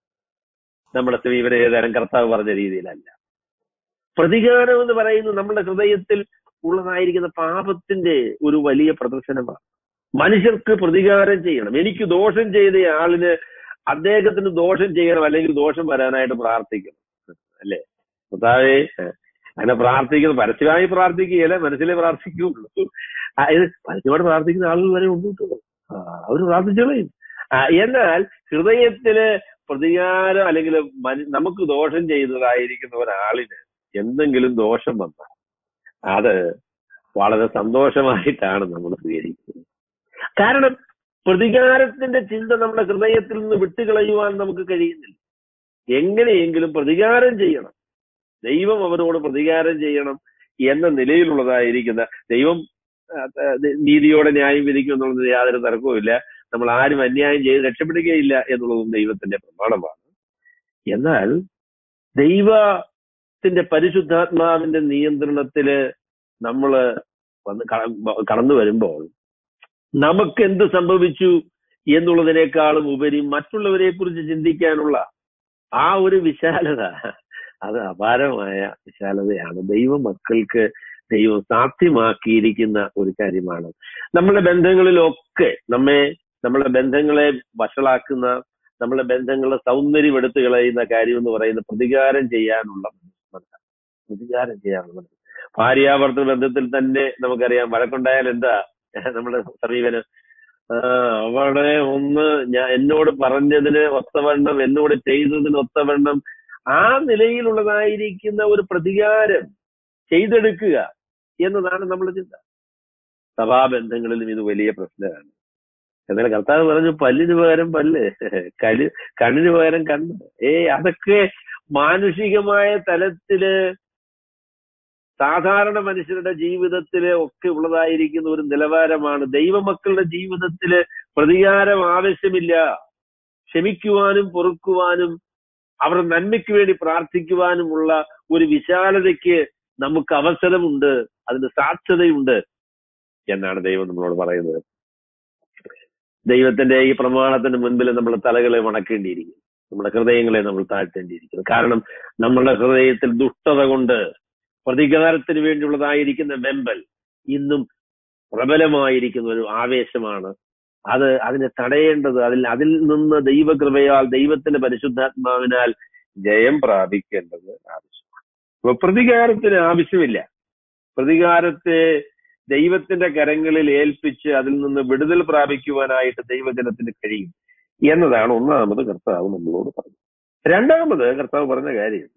നമ്മുടെ സമീപനം ഏതായാലും കർത്താവ് പറഞ്ഞ രീതിയിലല്ല പ്രതികാരം എന്ന് പറയുന്നത് നമ്മുടെ ഹൃദയത്തിൽ ഉള്ളതായിരിക്കുന്ന പാപത്തിന്റെ ഒരു വലിയ പ്രദർശനമാണ് മനുഷ്യർക്ക് പ്രതികാരം ചെയ്യണം എനിക്ക് ദോഷം ചെയ്ത ആളിന് അദ്ദേഹത്തിന് ദോഷം ചെയ്യണം അല്ലെങ്കിൽ ദോഷം വരാനായിട്ട് പ്രാർത്ഥിക്കണം അല്ലേ കർത്താവേ അങ്ങനെ പ്രാർത്ഥിക്കുന്നത് പരസ്യമായി പ്രാർത്ഥിക്കുകയല്ല മനസ്സിലെ പ്രാർത്ഥിക്കുകയുള്ളൂ ആ, ഇത് പരസ്യമായിട്ട് പ്രാർത്ഥിക്കുന്ന ആളുകൾ വരെ ഉണ്ട് കേട്ടോ. ആ, അവര് പ്രാർത്ഥിച്ചോളയും ആ, എന്നാൽ ഹൃദയത്തില് പ്രതികാരം അല്ലെങ്കിൽ മനു- നമുക്ക് ദോഷം ചെയ്തതായിരിക്കുന്ന ഒരാളിന് എന്തെങ്കിലും ദോഷം വന്നാൽ അത് വളരെ സന്തോഷമായിട്ടാണ് നമ്മൾ സ്വീകരിക്കുന്നത് കാരണം പ്രതികാരത്തിന്റെ ചിന്ത നമ്മുടെ ഹൃദയത്തിൽ നിന്ന് വിട്ടുകളയുവാൻ നമുക്ക് കഴിയുന്നില്ല എങ്ങനെയെങ്കിലും പ്രതികാരം ചെയ്യണം ദൈവം അവരോട് പ്രതികാരം ചെയ്യണം എന്ന നിലയിലുള്ളതായിരിക്കുന്ന ദൈവം ആ, ആ, നീതിയോടെ ന്യായം വിധിക്കും എന്നുള്ളത് യാതൊരു തർക്കവുമില്ല നമ്മൾ ആരും അന്യായം ചെയ്ത് രക്ഷപ്പെടുകയില്ല എന്നുള്ളതും ദൈവത്തിന്റെ പ്രമാണമാണ് എന്നാൽ ദൈവത്തിന്റെ പരിശുദ്ധാത്മാവിന്റെ നിയന്ത്രണത്തില് നമ്മള് വന്ന് ക- കടന്നു വരുമ്പോൾ നമുക്ക് എന്ത് സംഭവിച്ചു എന്നുള്ളതിനേക്കാളും ഉപരി മറ്റുള്ളവരെ കുറിച്ച് ചിന്തിക്കാനുള്ള ആ ഒരു വിശാലത അത് അപാരമായ വിശാലതയാണ് ദൈവ മക്കൾക്ക് ദൈവം സാധ്യമാക്കിയിരിക്കുന്ന ഒരു കാര്യമാണ് നമ്മുടെ ബന്ധങ്ങളിലൊക്കെ നമ്മെ നമ്മുടെ ബന്ധങ്ങളെ വഷളാക്കുന്ന നമ്മുടെ ബന്ധങ്ങളെ സൗന്ദര്യം എടുത്തു കളയുന്ന കാര്യം എന്ന് പറയുന്നത് പ്രതികാരം ചെയ്യാനുള്ള മനസ്സാണ് പ്രതികാരം ചെയ്യാനുള്ള മനസ്സ് ഭാര്യാഭർത്തൃ ബന്ധത്തിൽ തന്നെ നമുക്കറിയാം വഴക്കുണ്ടായാൽ എന്താ നമ്മുടെ സമീപനം ആ അവളെ ഒന്ന് ഞാൻ എന്നോട് പറഞ്ഞതിന് ഒത്തവണ്ണം എന്നോട് ചെയ്തതിന് ഒത്തവണ്ണം ആ നിലയിലുള്ളതായിരിക്കുന്ന ഒരു പ്രതികാരം ചെയ്തെടുക്കുക എന്നതാണ് നമ്മുടെ ചിന്ത സഭാബന്ധങ്ങളിലും ഇത് വലിയ പ്രശ്നമാണ് എന്നാൽ കർത്താവ് പറഞ്ഞു പല്ലിന് പകരം പല്ല് കല് കണ്ണിന് പകരം കണ്ണ് ഏ അതൊക്കെ മാനുഷികമായ തലത്തില് സാധാരണ മനുഷ്യരുടെ ജീവിതത്തില് ഒക്കെ ഉള്ളതായിരിക്കുന്ന ഒരു നിലവാരമാണ് ദൈവമക്കളുടെ ജീവിതത്തില് പ്രതികാരം ആവശ്യമില്ല ക്ഷമിക്കുവാനും പൊറുക്കുവാനും അവരുടെ നന്മയ്ക്ക് വേണ്ടി പ്രാർത്ഥിക്കുവാനുമുള്ള ഒരു വിശാലതയ്ക്ക് നമുക്ക് അവസരമുണ്ട് അതിന് സാധ്യതയുണ്ട് എന്നാണ് ദൈവം നമ്മളോട് പറയുന്നത് ദൈവത്തിന്റെ ഈ പ്രമാണത്തിന് മുൻപിൽ നമ്മൾ തലകളെ മണക്കേണ്ടിയിരിക്കും നമ്മുടെ ഹൃദയങ്ങളെ നമ്മൾ താഴ്ത്തേണ്ടിയിരിക്കുന്നു കാരണം നമ്മുടെ ഹൃദയത്തിൽ ദുഷ്ടത കൊണ്ട് പ്രതികാരത്തിന് വേണ്ടിയുള്ളതായിരിക്കുന്ന വെമ്പൽ ഇന്നും പ്രബലമായിരിക്കുന്ന ഒരു ആവേശമാണ് അത് അതിനെ തടയേണ്ടത് അതിൽ അതിൽ നിന്ന് ദൈവകൃപയാൽ ദൈവത്തിന്റെ പരിശുദ്ധാത്മാവിനാൽ ജയം പ്രാപിക്കേണ്ടത് ആവശ്യമാണ് അപ്പൊ പ്രതികാരത്തിന് ആവശ്യമില്ല പ്രതികാരത്തെ ദൈവത്തിന്റെ കരങ്ങളിൽ ഏൽപ്പിച്ച് അതിൽ നിന്ന് വിടുതൽ പ്രാപിക്കുവാനായിട്ട് ദൈവജനത്തിന് കഴിയും എന്നതാണ് ഒന്നാമത് കർത്താവ് നമ്മളോട് പറഞ്ഞത് രണ്ടാമത് കർത്താവ് പറഞ്ഞ കാര്യം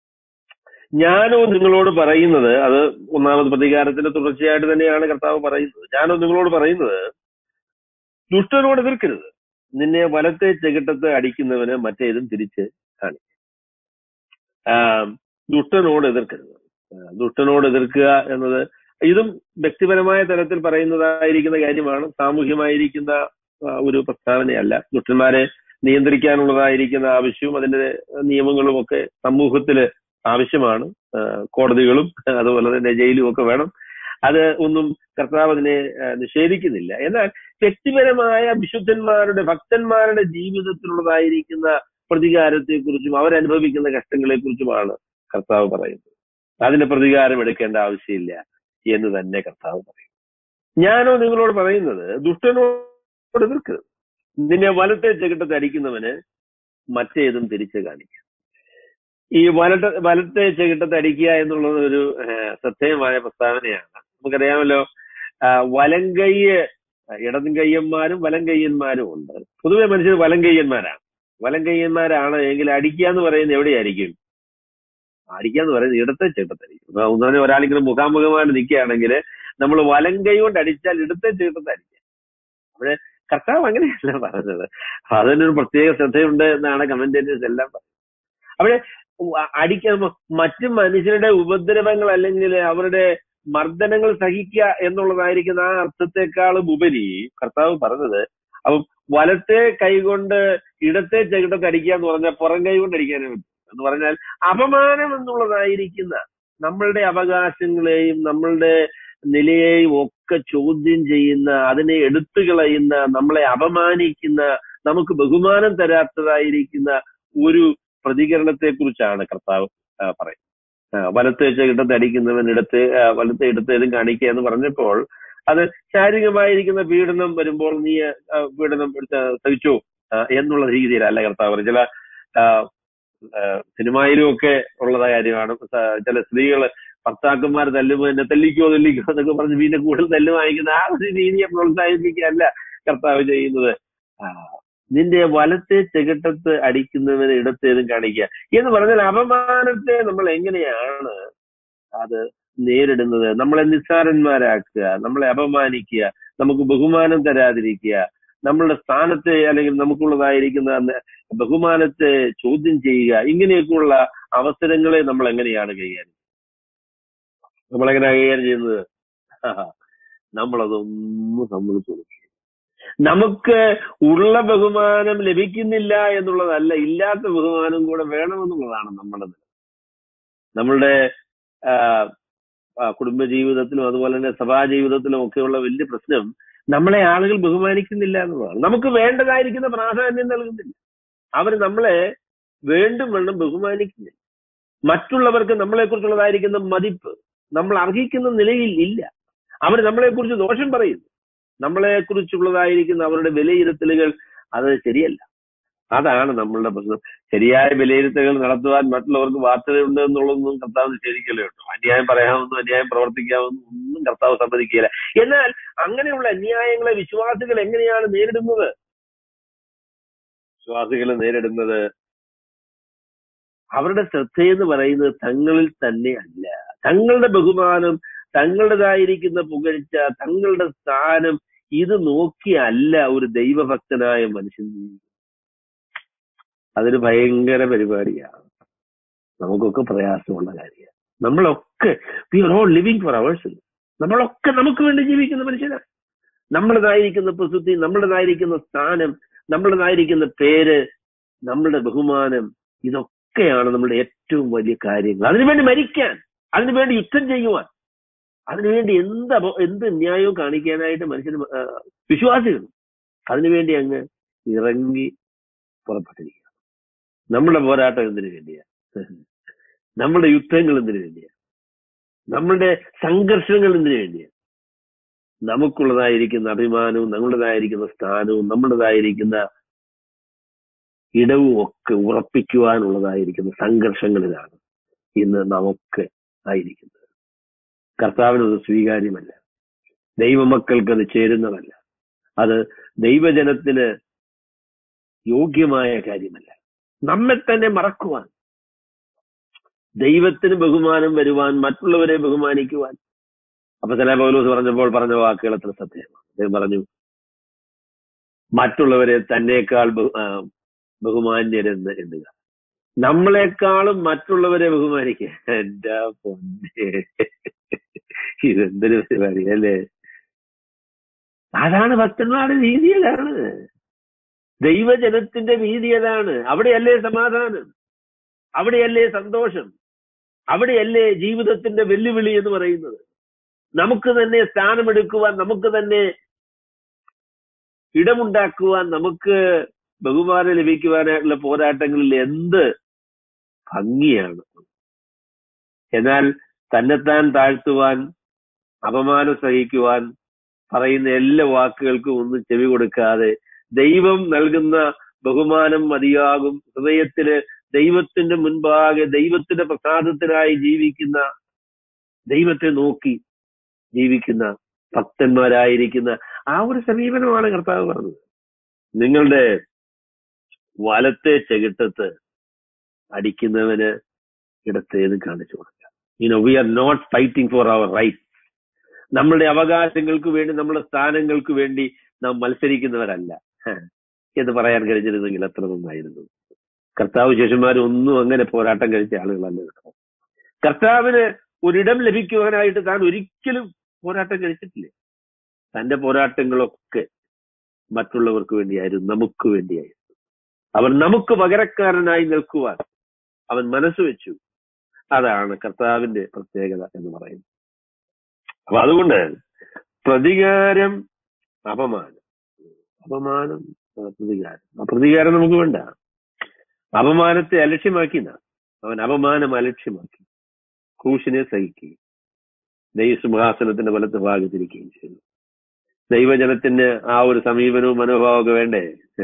ഞാനോ നിങ്ങളോട് പറയുന്നത് അത് ഒന്നാമത് പ്രതികാരത്തിന്റെ തുടർച്ചയായിട്ട് തന്നെയാണ് കർത്താവ് പറയുന്നത് ഞാനോ നിങ്ങളോട് പറയുന്നത് ദുഷ്ടനോട് എതിർക്കരുത് നിന്നെ വലത്തെ ചെകിട്ടത്ത് അടിക്കുന്നവന് മറ്റേതും തിരിച്ച് കാണിക്കും ആ, ദുഷ്ടനോട് എതിർക്കരുത് ആ, ദുഷ്ടനോട് എതിർക്കുക എന്നത് ഇതും വ്യക്തിപരമായ തലത്തിൽ പറയുന്നതായിരിക്കുന്ന കാര്യമാണ് സാമൂഹ്യമായിരിക്കുന്ന ആ, ഒരു പ്രസ്താവനയല്ല ദുഷ്ടന്മാരെ നിയന്ത്രിക്കാനുള്ളതായിരിക്കുന്ന ആവശ്യവും അതിന്റെ നിയമങ്ങളും ഒക്കെ സമൂഹത്തില് ആവശ്യമാണ് ആ, കോടതികളും അതുപോലെ തന്നെ ജയിലും ഒക്കെ വേണം അത് ഒന്നും കർത്താവ് അതിനെ ആ, നിഷേധിക്കുന്നില്ല എന്നാൽ വ്യക്തിപരമായ വിശുദ്ധന്മാരുടെ ഭക്തന്മാരുടെ ജീവിതത്തിലുള്ളതായിരിക്കുന്ന പ്രതികാരത്തെക്കുറിച്ചും അവരനുഭവിക്കുന്ന കഷ്ടങ്ങളെക്കുറിച്ചുമാണ് കർത്താവ് പറയുന്നത് അതിന് പ്രതികാരം എടുക്കേണ്ട ആവശ്യമില്ല എന്ന് തന്നെ കർത്താവ് പറയും ഞാനോ നിങ്ങളോട് പറയുന്നത് ദുഷ്ടനോട് എതിർക്കരുത് നിന്നെ വലത്തെ ചെകിട്ടത്ത് അടിക്കുന്നവന് മറ്റേതും തിരിച്ച് കാണിക്കുക ഈ വലത്തെ വലത്തെ ചെകിട്ടത്ത് അടിക്കുക എന്നുള്ളത് ഒരു ഏഹ്, ശ്രദ്ധേയമായ പ്രസ്താവനയാണ് നമുക്കറിയാമല്ലോ ആ, വലങ്കയ്യ് ഇടതും കയ്യന്മാരും വലം കയ്യന്മാരും ഉണ്ട് പൊതുവെ മനുഷ്യർ വലം കയ്യന്മാരാണ് വലം കയ്യന്മാരാണ് എങ്കിൽ അടിക്കുക എന്ന് പറയുന്നത് എവിടെയായിരിക്കും അടിക്കുക എന്ന് പറയുന്നത് ഇടത്തെ ചെകിട്ടത്തായിരിക്കും അപ്പൊ ഒന്നാമത് ഒരാളിങ്ങനെ മുഖാമുഖമായിട്ട് നിൽക്കുകയാണെങ്കിൽ നമ്മൾ വലം കൈ കൊണ്ട് അടിച്ചാൽ ഇടത്തെ ചെകിട്ടത്തായിരിക്കും അവിടെ കർത്താവ് അങ്ങനെയല്ല പറഞ്ഞത് അപ്പൊ അതിനൊരു പ്രത്യേക ശ്രദ്ധയുണ്ട് എന്നാണ് കമന്റേറ്റേഴ്സ് എല്ലാം പറയുന്നത് അവിടെ അടിക്കാൻ മറ്റു മനുഷ്യരുടെ ഉപദ്രവങ്ങൾ അല്ലെങ്കിൽ അവരുടെ മർദ്ദനങ്ങൾ സഹിക്കുക എന്നുള്ളതായിരിക്കുന്ന ആ അർത്ഥത്തെക്കാളും ഉപരി കർത്താവ് പറഞ്ഞത് അപ്പം വലത്തെ കൈകൊണ്ട് ഇടത്തെ ചെകിട്ടത്ത് അടിക്കുക എന്ന് പറഞ്ഞാൽ പുറം കൈ കൊണ്ട് അടിക്കാനേ പറ്റും എന്ന് പറഞ്ഞാൽ അപമാനം എന്നുള്ളതായിരിക്കുന്ന നമ്മളുടെ അവകാശങ്ങളെയും നമ്മളുടെ നിലയെയും ഒക്കെ ചോദ്യം ചെയ്യുന്ന അതിനെ എടുത്തു കളയുന്ന നമ്മളെ അപമാനിക്കുന്ന നമുക്ക് ബഹുമാനം തരാത്തതായിരിക്കുന്ന ഒരു പ്രതികരണത്തെ കുറിച്ചാണ് കർത്താവ് ആ, പറയുന്നത് ആ, വലത്തെ ചെകിട്ടത്ത് അടിക്കുന്നവൻ ഇടത്ത് ആ, വലത്തെ ഇടത്തേതും കാണിക്കുക എന്ന് പറഞ്ഞപ്പോൾ അത് ശാരീരികമായിരിക്കുന്ന പീഡനം വരുമ്പോൾ നീ ആ, പീഡനം എടുത്ത് സഹിച്ചു ആ, എന്നുള്ള രീതിയിലല്ല കർത്താവ് പറഞ്ഞത്. ചില ആ, ആ, സിനിമയിലും ഒക്കെ ഉള്ള കാര്യമാണ് സ- ചില സ്ത്രീകള് ഭർത്താക്കന്മാർ തല്ലുമ്പോ എന്നെ തല്ലിക്കോ തല്ലിക്കോ എന്നൊക്കെ പറഞ്ഞ് പിന്നെ കൂടുതൽ തല്ല് വാങ്ങിക്കുന്ന ആ ഒരു രീതിയെ പ്രോത്സാഹിപ്പിക്കുകയല്ല കർത്താവ് ചെയ്യുന്നത് ആ, നിന്റെ വലത്തെ ചെകിട്ടത്ത് അടിക്കുന്നവന് ഇടത്തേതും കാണിക്കുക എന്ന് പറഞ്ഞാൽ അപമാനത്തെ നമ്മൾ എങ്ങനെയാണ് അത് നേരിടുന്നത് നമ്മളെ നിസ്സാരന്മാരാക്കുക നമ്മളെ അപമാനിക്കുക നമുക്ക് ബഹുമാനം തരാതിരിക്കുക നമ്മളുടെ സ്ഥാനത്തെ അല്ലെങ്കിൽ നമുക്കുള്ളതായിരിക്കുന്ന ന- ബഹുമാനത്തെ ചോദ്യം ചെയ്യുക ഇങ്ങനെയൊക്കെയുള്ള അവസരങ്ങളെ നമ്മൾ എങ്ങനെയാണ് കൈകാര്യം നമ്മൾ എങ്ങനെയാണ് കൈകാര്യം ചെയ്യുന്നത് ആഹാ. നമ്മളതൊന്നും സമ്മതിച്ചു കൊടുക്കും നമുക്ക് ഉള്ള ബഹുമാനം ലഭിക്കുന്നില്ല എന്നുള്ളതല്ല ഇല്ലാത്ത ബഹുമാനം കൂടെ വേണമെന്നുള്ളതാണ് നമ്മുടെ നില. നമ്മളുടെ ആ, ആ, കുടുംബജീവിതത്തിലും അതുപോലെ തന്നെ സഭാ ജീവിതത്തിലും ഒക്കെയുള്ള വലിയ പ്രശ്നം നമ്മളെ ആളുകൾ ബഹുമാനിക്കുന്നില്ല എന്നുള്ളതാണ് നമുക്ക് വേണ്ടതായിരിക്കുന്ന പ്രാധാന്യം നൽകുന്നില്ല അവർ നമ്മളെ വേണ്ടും വേണം ബഹുമാനിക്കുന്നില്ല മറ്റുള്ളവർക്ക് നമ്മളെ കുറിച്ചുള്ളതായിരിക്കുന്ന മതിപ്പ് നമ്മൾ അർഹിക്കുന്ന നിലയിൽ ഇല്ല അവർ നമ്മളെ കുറിച്ച് ദോഷം പറയുന്നു നമ്മളെ കുറിച്ചുള്ളതായിരിക്കുന്ന അവരുടെ വിലയിരുത്തലുകൾ അത് ശരിയല്ല അതാണ് നമ്മളുടെ പ്രശ്നം ശരിയായ വിലയിരുത്തലുകൾ നടത്തുവാൻ മറ്റുള്ളവർക്ക് ബാധ്യതയുണ്ട് എന്നുള്ളതൊന്നും കർത്താവ് നിഷേധിക്കലേ ഉള്ളൂ അന്യായം പറയാമെന്നും അന്യായം പ്രവർത്തിക്കാമെന്നും ഒന്നും കർത്താവ് സമ്മതിക്കുകയില്ല എന്നാൽ അങ്ങനെയുള്ള അന്യായങ്ങളെ വിശ്വാസികൾ എങ്ങനെയാണ് നേരിടുന്നത് വിശ്വാസികൾ നേരിടുന്നത് അവരുടെ ശ്രദ്ധയെന്ന് പറയുന്നത് തങ്ങളിൽ തന്നെ അല്ല തങ്ങളുടെ ബഹുമാനം തങ്ങളുടേതായിരിക്കുന്ന പുകഴ്ച തങ്ങളുടെ സ്ഥാനം ഇത് നോക്കിയല്ല ഒരു ദൈവഭക്തനായ മനുഷ്യൻ ജീവിക്കുന്നത്. അതൊരു ഭയങ്കര പരിപാടിയാണ് നമുക്കൊക്കെ പ്രയാസമുള്ള കാര്യമാണ് നമ്മളൊക്കെ we are all living for ours നമ്മളൊക്കെ നമുക്ക് വേണ്ടി ജീവിക്കുന്ന മനുഷ്യരാണ് നമ്മുടേതായിരിക്കുന്ന പ്രസിദ്ധി നമ്മുടേതായിരിക്കുന്ന സ്ഥാനം നമ്മുടേതായിരിക്കുന്ന പേര് നമ്മളുടെ ബഹുമാനം ഇതൊക്കെയാണ് നമ്മുടെ ഏറ്റവും വലിയ കാര്യങ്ങൾ അതിനുവേണ്ടി മരിക്കാൻ അതിനുവേണ്ടി യുദ്ധം ചെയ്യുവാൻ അതിനുവേണ്ടി എന്ത് അപ- എന്ത് ന്യായവും കാണിക്കാനായിട്ട് മനുഷ്യന് ആ, വിശ്വാസികൾ അതിനുവേണ്ടി അങ്ങ് ഇറങ്ങി പുറപ്പെട്ടിരിക്കുക നമ്മുടെ പോരാട്ടം എന്തിനു വേണ്ടിയാ നമ്മുടെ യുദ്ധങ്ങൾ എന്തിനു വേണ്ടിയാ നമ്മളുടെ സംഘർഷങ്ങൾ എന്തിനു വേണ്ടിയാ നമുക്കുള്ളതായിരിക്കുന്ന അഭിമാനവും നമ്മുടേതായിരിക്കുന്ന സ്ഥാനവും നമ്മുടേതായിരിക്കുന്ന ഇടവും ഒക്കെ ഉറപ്പിക്കുവാനുള്ളതായിരിക്കുന്ന സംഘർഷങ്ങളിലാണ് ഇന്ന് നമുക്ക് ആയിരിക്കുന്നത് കർത്താവിനത് സ്വീകാര്യമല്ല ദൈവമക്കൾക്ക് അത് ചേരുന്നതല്ല അത് ദൈവജനത്തിന് യോഗ്യമായ കാര്യമല്ല നമ്മെ തന്നെ മറക്കുവാൻ ദൈവത്തിന് ബഹുമാനം വരുവാൻ മറ്റുള്ളവരെ ബഹുമാനിക്കുവാൻ അപ്പൊ ചില പൗലോസ് പറഞ്ഞപ്പോൾ പറഞ്ഞ വാക്കുകൾ എത്ര സത്യമാണ് അദ്ദേഹം പറഞ്ഞു മറ്റുള്ളവരെ തന്നേക്കാൾ ബഹു- ആ, ബഹുമാന്യരെന്ന് എണ്ണുക നമ്മളെക്കാളും മറ്റുള്ളവരെ ബഹുമാനിക്കുക എന്റെ പൊന്നെ ഇതെന്തൊരു പരിപാടി അല്ലേ അതാണ് ഭക്തന്മാരുടെ രീതി അതാണ് ദൈവജനത്തിന്റെ രീതി അതാണ് അവിടെയല്ലേ സമാധാനം അവിടെയല്ലേ സന്തോഷം അവിടെയല്ലേ ജീവിതത്തിന്റെ വെല്ലുവിളി എന്ന് പറയുന്നത് നമുക്ക് തന്നെ സ്ഥാനമെടുക്കുവാൻ നമുക്ക് തന്നെ ഇടമുണ്ടാക്കുവാൻ നമുക്ക് ബഹുമാനം ലഭിക്കുവാനായിട്ടുള്ള പോരാട്ടങ്ങളിൽ എന്ത് ഭംഗിയാണ് എന്നാൽ തന്നെത്താൻ താഴ്ത്തുവാൻ അപമാനം സഹിക്കുവാൻ പറയുന്ന എല്ലാ വാക്കുകൾക്കും ഒന്നും ചെവി കൊടുക്കാതെ ദൈവം നൽകുന്ന ബഹുമാനം മതിയാകും ഹൃദയത്തില് ദൈവത്തിന്റെ മുൻപാകെ ദൈവത്തിന്റെ പ്രസാദത്തിനായി ജീവിക്കുന്ന ദൈവത്തെ നോക്കി ജീവിക്കുന്ന ഭക്തന്മാരായിരിക്കുന്ന ആ ഒരു സമീപനമാണ് കർത്താവ് പറഞ്ഞത് നിങ്ങളുടെ വലത്തെ ചെകിട്ടത്ത് അടിക്കുന്നവന് ഇടത്തേത് കാണിച്ചു കൊടുക്കുക you know we are not fighting for our right നമ്മളുടെ അവകാശങ്ങൾക്ക് വേണ്ടി നമ്മുടെ സ്ഥാനങ്ങൾക്ക് വേണ്ടി നാം മത്സരിക്കുന്നവരല്ല ഹ, എന്ന് പറയാൻ കഴിഞ്ഞിരുന്നെങ്കിൽ എത്ര നന്നായിരുന്നു കർത്താവ് ശേഷന്മാരും ഒന്നും അങ്ങനെ പോരാട്ടം കഴിച്ച ആളുകളല്ല കേട്ടോ കർത്താവിന് ഒരിടം ലഭിക്കുവാനായിട്ട് താൻ ഒരിക്കലും പോരാട്ടം കഴിച്ചിട്ടില്ല തന്റെ പോരാട്ടങ്ങളൊക്കെ മറ്റുള്ളവർക്ക് വേണ്ടിയായിരുന്നു നമുക്ക് വേണ്ടിയായിരുന്നു അവൻ നമുക്ക് പകരക്കാരനായി നിൽക്കുവാൻ അവൻ മനസ്സ് വെച്ചു അതാണ് കർത്താവിന്റെ പ്രത്യേകത എന്ന് പറയുന്നത് അപ്പൊ അതുകൊണ്ട് പ്രതികാരം അപമാനം അപമാനം ആ, പ്രതികാരം ആ പ്രതികാരം നമുക്ക് വേണ്ട അപമാനത്തെ അലക്ഷ്യമാക്കിന അവൻ അപമാനം അലക്ഷ്യമാക്കി ക്രൂശിനെ സഹിക്കുകയും ദൈവസിംഹാസനത്തിന്റെ വലത്ത് ഭാഗത്തിരിക്കുകയും ചെയ്തു ദൈവജനത്തിന് ആ ഒരു സമീപനവും മനോഭാവമൊക്കെ വേണ്ടേ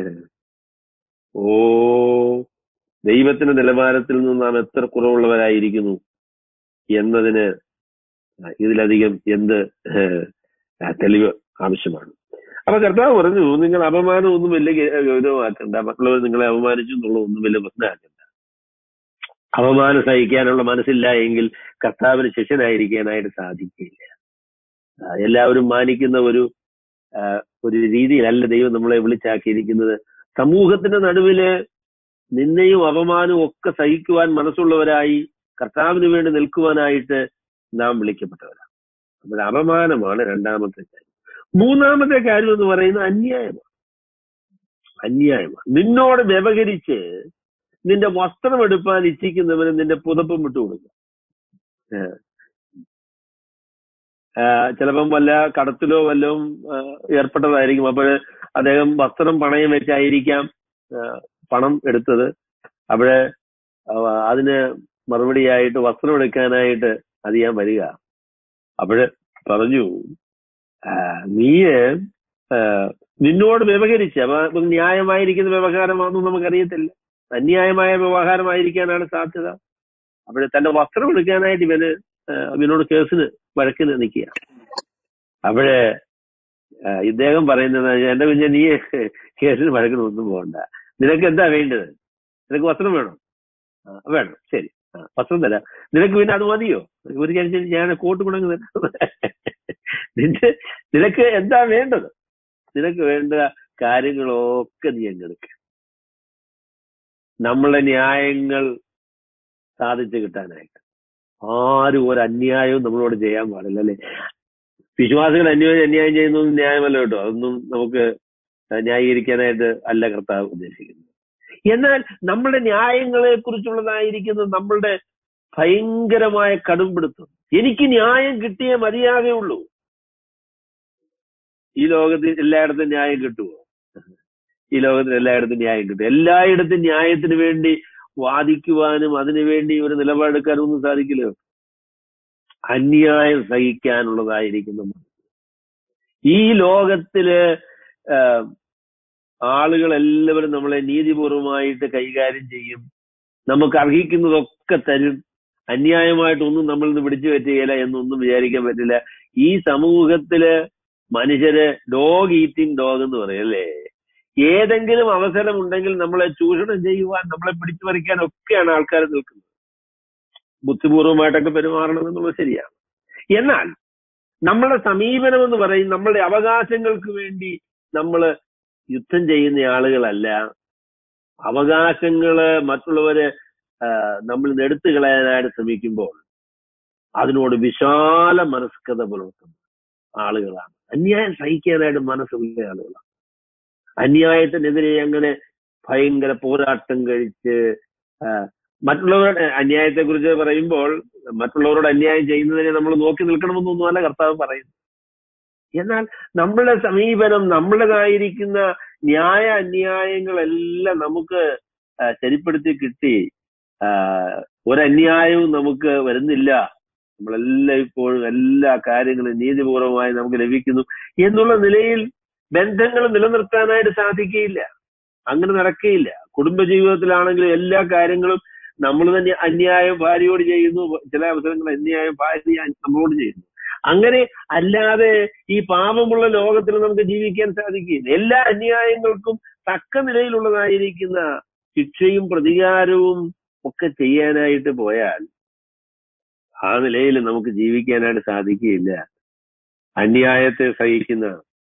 ഓ ദൈവത്തിന്റെ നിലവാരത്തിൽ നിന്ന് നാം എത്ര കുറവുള്ളവരായിരിക്കുന്നു എന്നതിന് ഇതിലധികം എന്ത് ഏഹ്, തെളിവ് ആവശ്യമാണ് അപ്പൊ കർത്താവ് പറഞ്ഞു നിങ്ങൾ അപമാനം ഒന്നും വലിയ ഗ- ഗൗരവമാക്കണ്ട മറ്റുള്ളവർ നിങ്ങളെ അപമാനിച്ചു എന്നുള്ള ഒന്നും വലിയ പ്രശ്നമാക്കണ്ട അപമാനം സഹിക്കാനുള്ള മനസ്സില്ല എങ്കിൽ കർത്താവിന് ശിഷ്യനായിരിക്കാനായിട്ട് സാധിക്കില്ല ആ, എല്ലാവരും മാനിക്കുന്ന ഒരു ആ, ഒരു രീതിയിലല്ല ദൈവം നമ്മളെ വിളിച്ചാക്കിയിരിക്കുന്നത് സമൂഹത്തിന്റെ നടുവില് നിന്നെയും അപമാനവും ഒക്കെ സഹിക്കുവാൻ മനസ്സുള്ളവരായി കർത്താവിന് വേണ്ടി നിൽക്കുവാനായിട്ട് നാം വിളിക്കപ്പെട്ടവരാണ് അപ്പോൾ അപമാനമാണ് രണ്ടാമത്തെ കാര്യം മൂന്നാമത്തെ കാര്യം എന്ന് പറയുന്നത് അന്യായമാണ് അന്യായമാണ് നിന്നോട് വ്യവഹരിച്ച് നിന്റെ വസ്ത്രം എടുപ്പാൻ ഇച്ഛിക്കുന്നവന് നിന്റെ പുതപ്പും വിട്ടുകൊടുക്കുക ഏഹ്. ആഹ് ചിലപ്പം വല്ല കടത്തിലോ വല്ലതും ആഹ് ഏർപ്പെട്ടതായിരിക്കും അപ്പോൾ അദ്ദേഹം വസ്ത്രം പണയം വെച്ചായിരിക്കാം ആഹ് പണം എടുത്തത് അവിടെ അവ- അതിന് മറുപടിയായിട്ട് വസ്ത്രം എടുക്കാനായിട്ട് അത് ഞാൻ വരിക അപ്പോഴ് പറഞ്ഞു ആ, നീയ് ആ, നിന്നോട് വ്യവഹരിച്ച് അപ്പൊ ഇപ്പം ന്യായമായിരിക്കുന്ന വ്യവഹാരമാണെന്ന് നമുക്കറിയത്തില്ല അന്യായമായ വ്യവഹാരമായിരിക്കാനാണ് സാധ്യത അപ്പോൾ തന്റെ വസ്ത്രം എടുക്കാനായിട്ട് ഇവന് ആ, ഇവനോട് കേസിന് വഴക്കിന് നിൽക്കുക അപ്പോഴ് ആ, ഇദ്ദേഹം പറയുന്നത് എന്റെ കുഞ്ഞെ നീ കേസിന് വഴക്കിന് ഒന്നും പോകണ്ട നിനക്ക് എന്താ വേണ്ടത് നിനക്ക് വസ്ത്രം വേണോ ആ, വേണം ശരി ആ, വസ്ത്രം തരാം നിനക്ക് പിന്നെ അത് മതിയോ ഒരു കാര്യം ഞാൻ കോട്ട് ഗുണങ്ങൾ നിന്റെ നിനക്ക് എന്താ വേണ്ടത് നിനക്ക് വേണ്ട കാര്യങ്ങളൊക്കെ നീ അങ്ങെടുക്ക നമ്മളെ ന്യായങ്ങൾ സാധിച്ചു കിട്ടാനായിട്ട് ആരും ഒരു അന്യായവും നമ്മളോട് ചെയ്യാൻ പാടില്ല അല്ലെ വിശ്വാസികൾ അന്യോന്യം അന്യായം ചെയ്യുന്നതൊന്നും ന്യായമല്ല കേട്ടോ അതൊന്നും നമുക്ക് ന്യായീകരിക്കാനായിട്ട് അല്ല കർത്താവ് ഉദ്ദേശിക്കുന്നത് എന്നാൽ നമ്മുടെ ന്യായങ്ങളെ കുറിച്ചുള്ളതായിരിക്കുന്ന നമ്മളുടെ ഭയങ്കരമായ കടുംപിടുത്തം എനിക്ക് ന്യായം കിട്ടിയേ മതിയാകെയുള്ളൂ ഈ ലോകത്തിൽ എല്ലായിടത്തും ന്യായം കിട്ടുമോ ഈ ലോകത്തിൽ എല്ലായിടത്തും ന്യായം കിട്ടും എല്ലായിടത്തും ന്യായത്തിന് വേണ്ടി വാദിക്കുവാനും അതിനുവേണ്ടി ഒരു നിലപാടെടുക്കാനും ഒന്നും സാധിക്കില്ല അന്യായം സഹിക്കാനുള്ളതായിരിക്കുന്ന മനസ്സ്. ഈ ലോകത്തില് ആഹ്, ആളുകൾ എല്ലാവരും നമ്മളെ നീതിപൂർവമായിട്ട് കൈകാര്യം ചെയ്യും നമുക്ക് അർഹിക്കുന്നതൊക്കെ തരും അന്യായമായിട്ടൊന്നും നമ്മളിൽ നിന്ന് പിടിച്ചു പറ്റുകയില്ല എന്നൊന്നും വിചാരിക്കാൻ പറ്റില്ല ഈ സമൂഹത്തില് മനുഷ്യര് ഡോഗ് ഈറ്റിംഗ് ഡോഗ് എന്ന് പറയും അല്ലേ ഏതെങ്കിലും അവസരം ഉണ്ടെങ്കിൽ നമ്മളെ ചൂഷണം ചെയ്യുവാൻ നമ്മളെ പിടിച്ചു പറിക്കാൻ ഒക്കെയാണ് ആൾക്കാർ നിൽക്കുന്നത് ബുദ്ധിപൂർവമായിട്ടൊക്കെ പെരുമാറണം എന്നുള്ളത് ശരിയാണ് എന്നാൽ നമ്മുടെ സമീപനം എന്ന് പറയും നമ്മുടെ അവകാശങ്ങൾക്ക് വേണ്ടി നമ്മൾ യുദ്ധം ചെയ്യുന്ന ആളുകളല്ല അവകാശങ്ങള് മറ്റുള്ളവര് ആ, നമ്മൾ എടുത്തു കളയാനായിട്ട് ശ്രമിക്കുമ്പോൾ അതിനോട് വിശാല മനസ്കത പുലർത്തുന്ന ആളുകളാണ് അന്യായം സഹിക്കാനായിട്ട് മനസ്സുള്ള ആളുകളാണ് അന്യായത്തിനെതിരെ അങ്ങനെ ഭയങ്കര പോരാട്ടം കഴിച്ച് ആ, മറ്റുള്ളവരുടെ അന്യായത്തെ കുറിച്ച് പറയുമ്പോൾ മറ്റുള്ളവരോട് അന്യായം ചെയ്യുന്നതിനെ നമ്മൾ നോക്കി നിൽക്കണമെന്നൊന്നുമല്ല കർത്താവ് പറയുന്നത് എന്നാൽ നമ്മളുടെ സമീപനം നമ്മുടേതായിരിക്കുന്ന ന്യായ അന്യായങ്ങളെല്ലാം നമുക്ക് ആ, ശരിപ്പെടുത്തി കിട്ടി ആ, ഒരന്യായവും നമുക്ക് വരുന്നില്ല നമ്മളെല്ലാം ഇപ്പോഴും എല്ലാ കാര്യങ്ങളും നീതിപൂർവമായി നമുക്ക് ലഭിക്കുന്നു എന്നുള്ള നിലയിൽ ബന്ധങ്ങൾ നിലനിർത്താനായിട്ട് സാധിക്കുകയില്ല അങ്ങനെ നടക്കുകയില്ല കുടുംബജീവിതത്തിലാണെങ്കിലും എല്ലാ കാര്യങ്ങളും നമ്മൾ തന്നെ അന്യായം ഭാര്യയോട് ചെയ്യുന്നു ചില അവസരങ്ങൾ അന്യായം ഭാര്യ നമ്മളോട് ചെയ്യുന്നു അങ്ങനെ അല്ലാതെ ഈ പാപമുള്ള ലോകത്തിൽ നമുക്ക് ജീവിക്കാൻ സാധിക്കില്ല എല്ലാ അന്യായങ്ങൾക്കും തക്ക നിലയിലുള്ളതായിരിക്കുന്ന ശിക്ഷയും പ്രതികാരവും ഒക്കെ ചെയ്യാനായിട്ട് പോയാൽ ആ നിലയിൽ നമുക്ക് ജീവിക്കാനായിട്ട് സാധിക്കുകയില്ല അന്യായത്തെ സഹിക്കുന്ന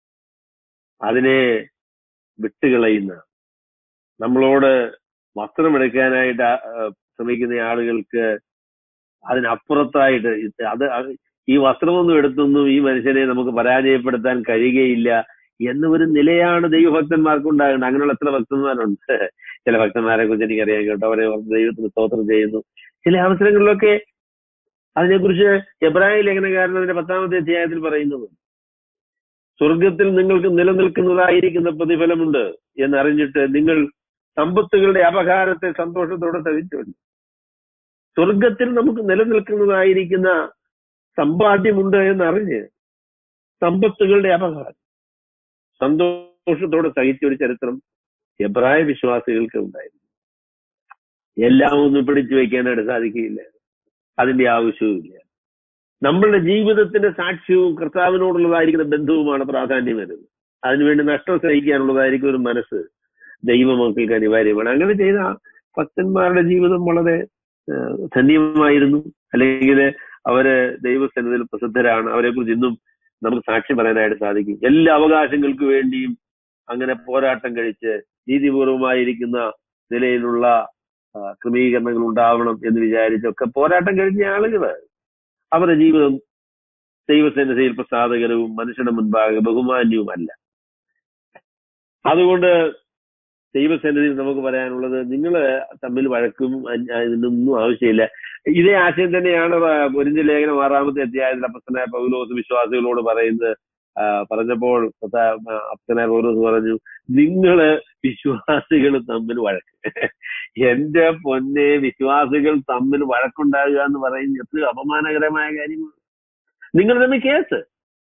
അതിനെ വിട്ടുകളയുന്ന നമ്മളോട് വസ്ത്രമെടുക്കാനായിട്ട് ആ, ആ, ശ്രമിക്കുന്ന ആളുകൾക്ക് അതിനപ്പുറത്തായിട്ട് ഇത് അത് അത് ഈ വസ്ത്രമൊന്നും എടുത്തൊന്നും ഈ മനുഷ്യനെ നമുക്ക് പരാജയപ്പെടുത്താൻ കഴിയുകയില്ല എന്ന ഒരു നിലയാണ് ദൈവഭക്തന്മാർക്ക് ഉണ്ടാകുന്നത് അങ്ങനെയുള്ള എത്ര ഭക്തന്മാരുണ്ട് ചില ഭക്തന്മാരെ കുറിച്ച് എനിക്കറിയാം കേട്ടോ അവരെ ഓർത്ത് ദൈവത്തിന് സ്തോത്രം ചെയ്യുന്നു ചില അവസരങ്ങളിലൊക്കെ അതിനെക്കുറിച്ച് എബ്രാഹിം ലേഖനകാരൻ അതിന്റെ പത്താമത്തെ അധ്യായത്തിൽ പറയുന്നത് സ്വർഗത്തിൽ നിങ്ങൾക്ക് നിലനിൽക്കുന്നതായിരിക്കുന്ന പ്രതിഫലമുണ്ട് എന്നറിഞ്ഞിട്ട് നിങ്ങൾ സമ്പത്തുകളുടെ അപകാരത്തെ സന്തോഷത്തോടെ സഹിച്ചുണ്ട് സ്വർഗത്തിൽ നമുക്ക് നിലനിൽക്കുന്നതായിരിക്കുന്ന സമ്പാദ്യമുണ്ട് എന്നറിഞ്ഞ് സമ്പത്തുകളുടെ അപകാരം സന്തോഷത്തോടെ സഹിച്ച ഒരു ചരിത്രം എബ്രായ വിശ്വാസികൾക്ക് ഉണ്ടായിരുന്നു എല്ലാം ഒന്നും പിടിച്ചു വയ്ക്കാനായിട്ട് സാധിക്കുകയില്ല അതിന്റെ ആവശ്യവുമില്ല നമ്മളുടെ ജീവിതത്തിന്റെ സാക്ഷ്യവും കർത്താവിനോടുള്ളതായിരിക്കുന്ന ബന്ധവുമാണ് പ്രാധാന്യം വരുന്നത് അതിനുവേണ്ടി നഷ്ടം സഹിക്കാനുള്ളതായിരിക്കും ഒരു മനസ്സ് ദൈവമക്കൾക്ക് അനിവാര്യമാണ് അങ്ങനെ ചെയ്ത ഭക്തന്മാരുടെ ജീവിതം വളരെ ആ, ധന്യമായിരുന്നു അല്ലെങ്കിൽ അവര് ദൈവസന്നിധിയിൽ പ്രസിദ്ധരാണ് അവരെ കുറിച്ച് ഇന്നും നമുക്ക് സാക്ഷ്യം പറയാനായിട്ട് സാധിക്കും എല്ലാ അവകാശങ്ങൾക്ക് വേണ്ടിയും അങ്ങനെ പോരാട്ടം കഴിച്ച് നീതിപൂർവമായിരിക്കുന്ന നിലയിലുള്ള ആ, ക്രമീകരണങ്ങൾ ഉണ്ടാവണം എന്ന് വിചാരിച്ചൊക്കെ പോരാട്ടം കഴിഞ്ഞ ആളുകള് അവരുടെ ജീവിതം ദൈവസന്നിധിയിൽ പ്രസാദകരവും മനുഷ്യരുടെ മുൻപാകെ ബഹുമാന്യവുമല്ല അതുകൊണ്ട് ദൈവസന്നിധിയിൽ നമുക്ക് പറയാനുള്ളത് നിങ്ങൾ തമ്മിൽ വഴക്കും അന്യ- ഇതിനൊന്നും ആവശ്യമില്ല ഇതേ ആശയം തന്നെയാണ് പൊരിഞ്ഞ ലേഖനം ആറാമത്തെ അധ്യായത്തിൽ അപ്പസ്തനായ പൗലോസ് വിശ്വാസികളോട് പറയുന്നത് ആ, പറഞ്ഞപ്പോൾ കർത്താ- അപ്പസ്തനായ പൗലോസ് പറഞ്ഞു നിങ്ങള് വിശ്വാസികൾ തമ്മിൽ വഴക്ക് എന്റെ പൊന്നെ വിശ്വാസികൾ തമ്മിൽ വഴക്കുണ്ടാകുക എന്ന് പറയുന്നത് എത്ര അപമാനകരമായ കാര്യമാണ് നിങ്ങൾ തമ്മിൽ കേസ്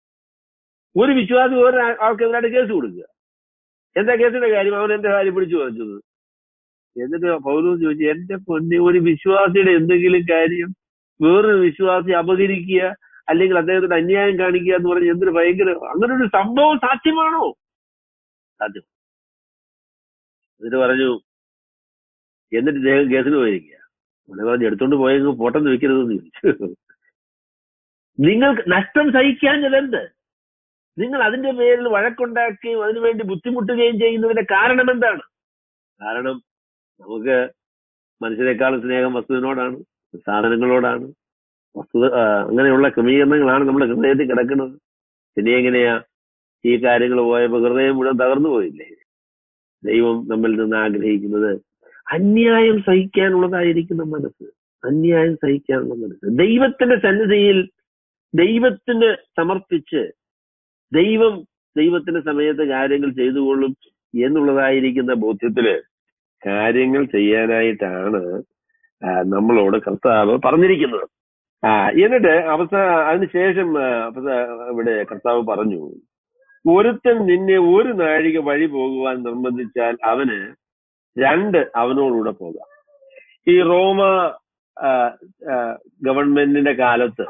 ഒരു വിശ്വാസി ഒരു ആൾക്കെതിരായിട്ട് കേസ് കൊടുക്കുക എന്താ കേസിന്റെ കാര്യം അവൻ എന്റെ കാര്യം പിടിച്ചു വച്ചത് എന്നിട്ട് പൗലോസ് ചോദിച്ചു എന്റെ പൊന്നെ ഒരു വിശ്വാസിയുടെ എന്തെങ്കിലും കാര്യം വേറൊരു വിശ്വാസി അപകരിക്കുക അല്ലെങ്കിൽ അദ്ദേഹത്തിന് അന്യായം കാണിക്കുക എന്ന് പറഞ്ഞ് എന്തൊരു ഭയങ്കര അങ്ങനെ ഒരു സംഭവം സാധ്യമാണോ സാധ്യം എന്നിട്ട് പറഞ്ഞു എന്നിട്ട് ഇദ്ദേഹം കേസിന് പോയിരിക്കുക ഉടനെ പറഞ്ഞു എടുത്തോണ്ട് പോയെങ്കിൽ പോട്ടെന്ന് വെക്കരുതെന്ന് ചോദിച്ചു നിങ്ങൾക്ക് നഷ്ടം സഹിക്കാഞ്ഞതെന്ത് നിങ്ങൾ അതിന്റെ പേരിൽ വഴക്കുണ്ടാക്കുകയും അതിനുവേണ്ടി ബുദ്ധിമുട്ടുകയും ചെയ്യുന്നതിന്റെ കാരണം എന്താണ് കാരണം നമുക്ക് മനുഷ്യരെക്കാളും സ്നേഹം വസ്തുവിനോടാണ് സാധനങ്ങളോടാണ് വസ്തു ആ, അങ്ങനെയുള്ള ക്രമീകരണങ്ങളാണ് നമ്മുടെ ഹൃദയത്തിൽ കിടക്കുന്നത് പിന്നെ എങ്ങനെയാ ഈ കാര്യങ്ങൾ പോയപ്പോ ഹൃദയം മുഴുവൻ തകർന്നു പോയില്ലേ ദൈവം നമ്മിൽ നിന്ന് ആഗ്രഹിക്കുന്നത് അന്യായം സഹിക്കാനുള്ളതായിരിക്കുന്ന മനസ്സ് അന്യായം സഹിക്കാനുള്ള മനസ്സ് ദൈവത്തിന്റെ സന്നിധിയിൽ ദൈവത്തിന് സമർപ്പിച്ച് ദൈവം ദൈവത്തിന്റെ സമയത്ത് കാര്യങ്ങൾ ചെയ്തുകൊള്ളും എന്നുള്ളതായിരിക്കുന്ന ബോധ്യത്തില് കാര്യങ്ങൾ ചെയ്യാനായിട്ടാണ് ആ, നമ്മളോട് കർത്താവ് പറഞ്ഞിരിക്കുന്നത് ആ എന്നിട്ട് അവസാന അതിനുശേഷം ആ, അവസാ- ഇവിടെ കർത്താവ് പറഞ്ഞു ഒരുത്തൻ നിന്നെ ഒരു നാഴിക വഴി പോകുവാൻ നിർബന്ധിച്ചാൽ അവന് രണ്ട് അവനോടുകൂടെ പോകാം ഈ റോമ ആ, ആ, ഗവൺമെന്റിന്റെ കാലത്ത്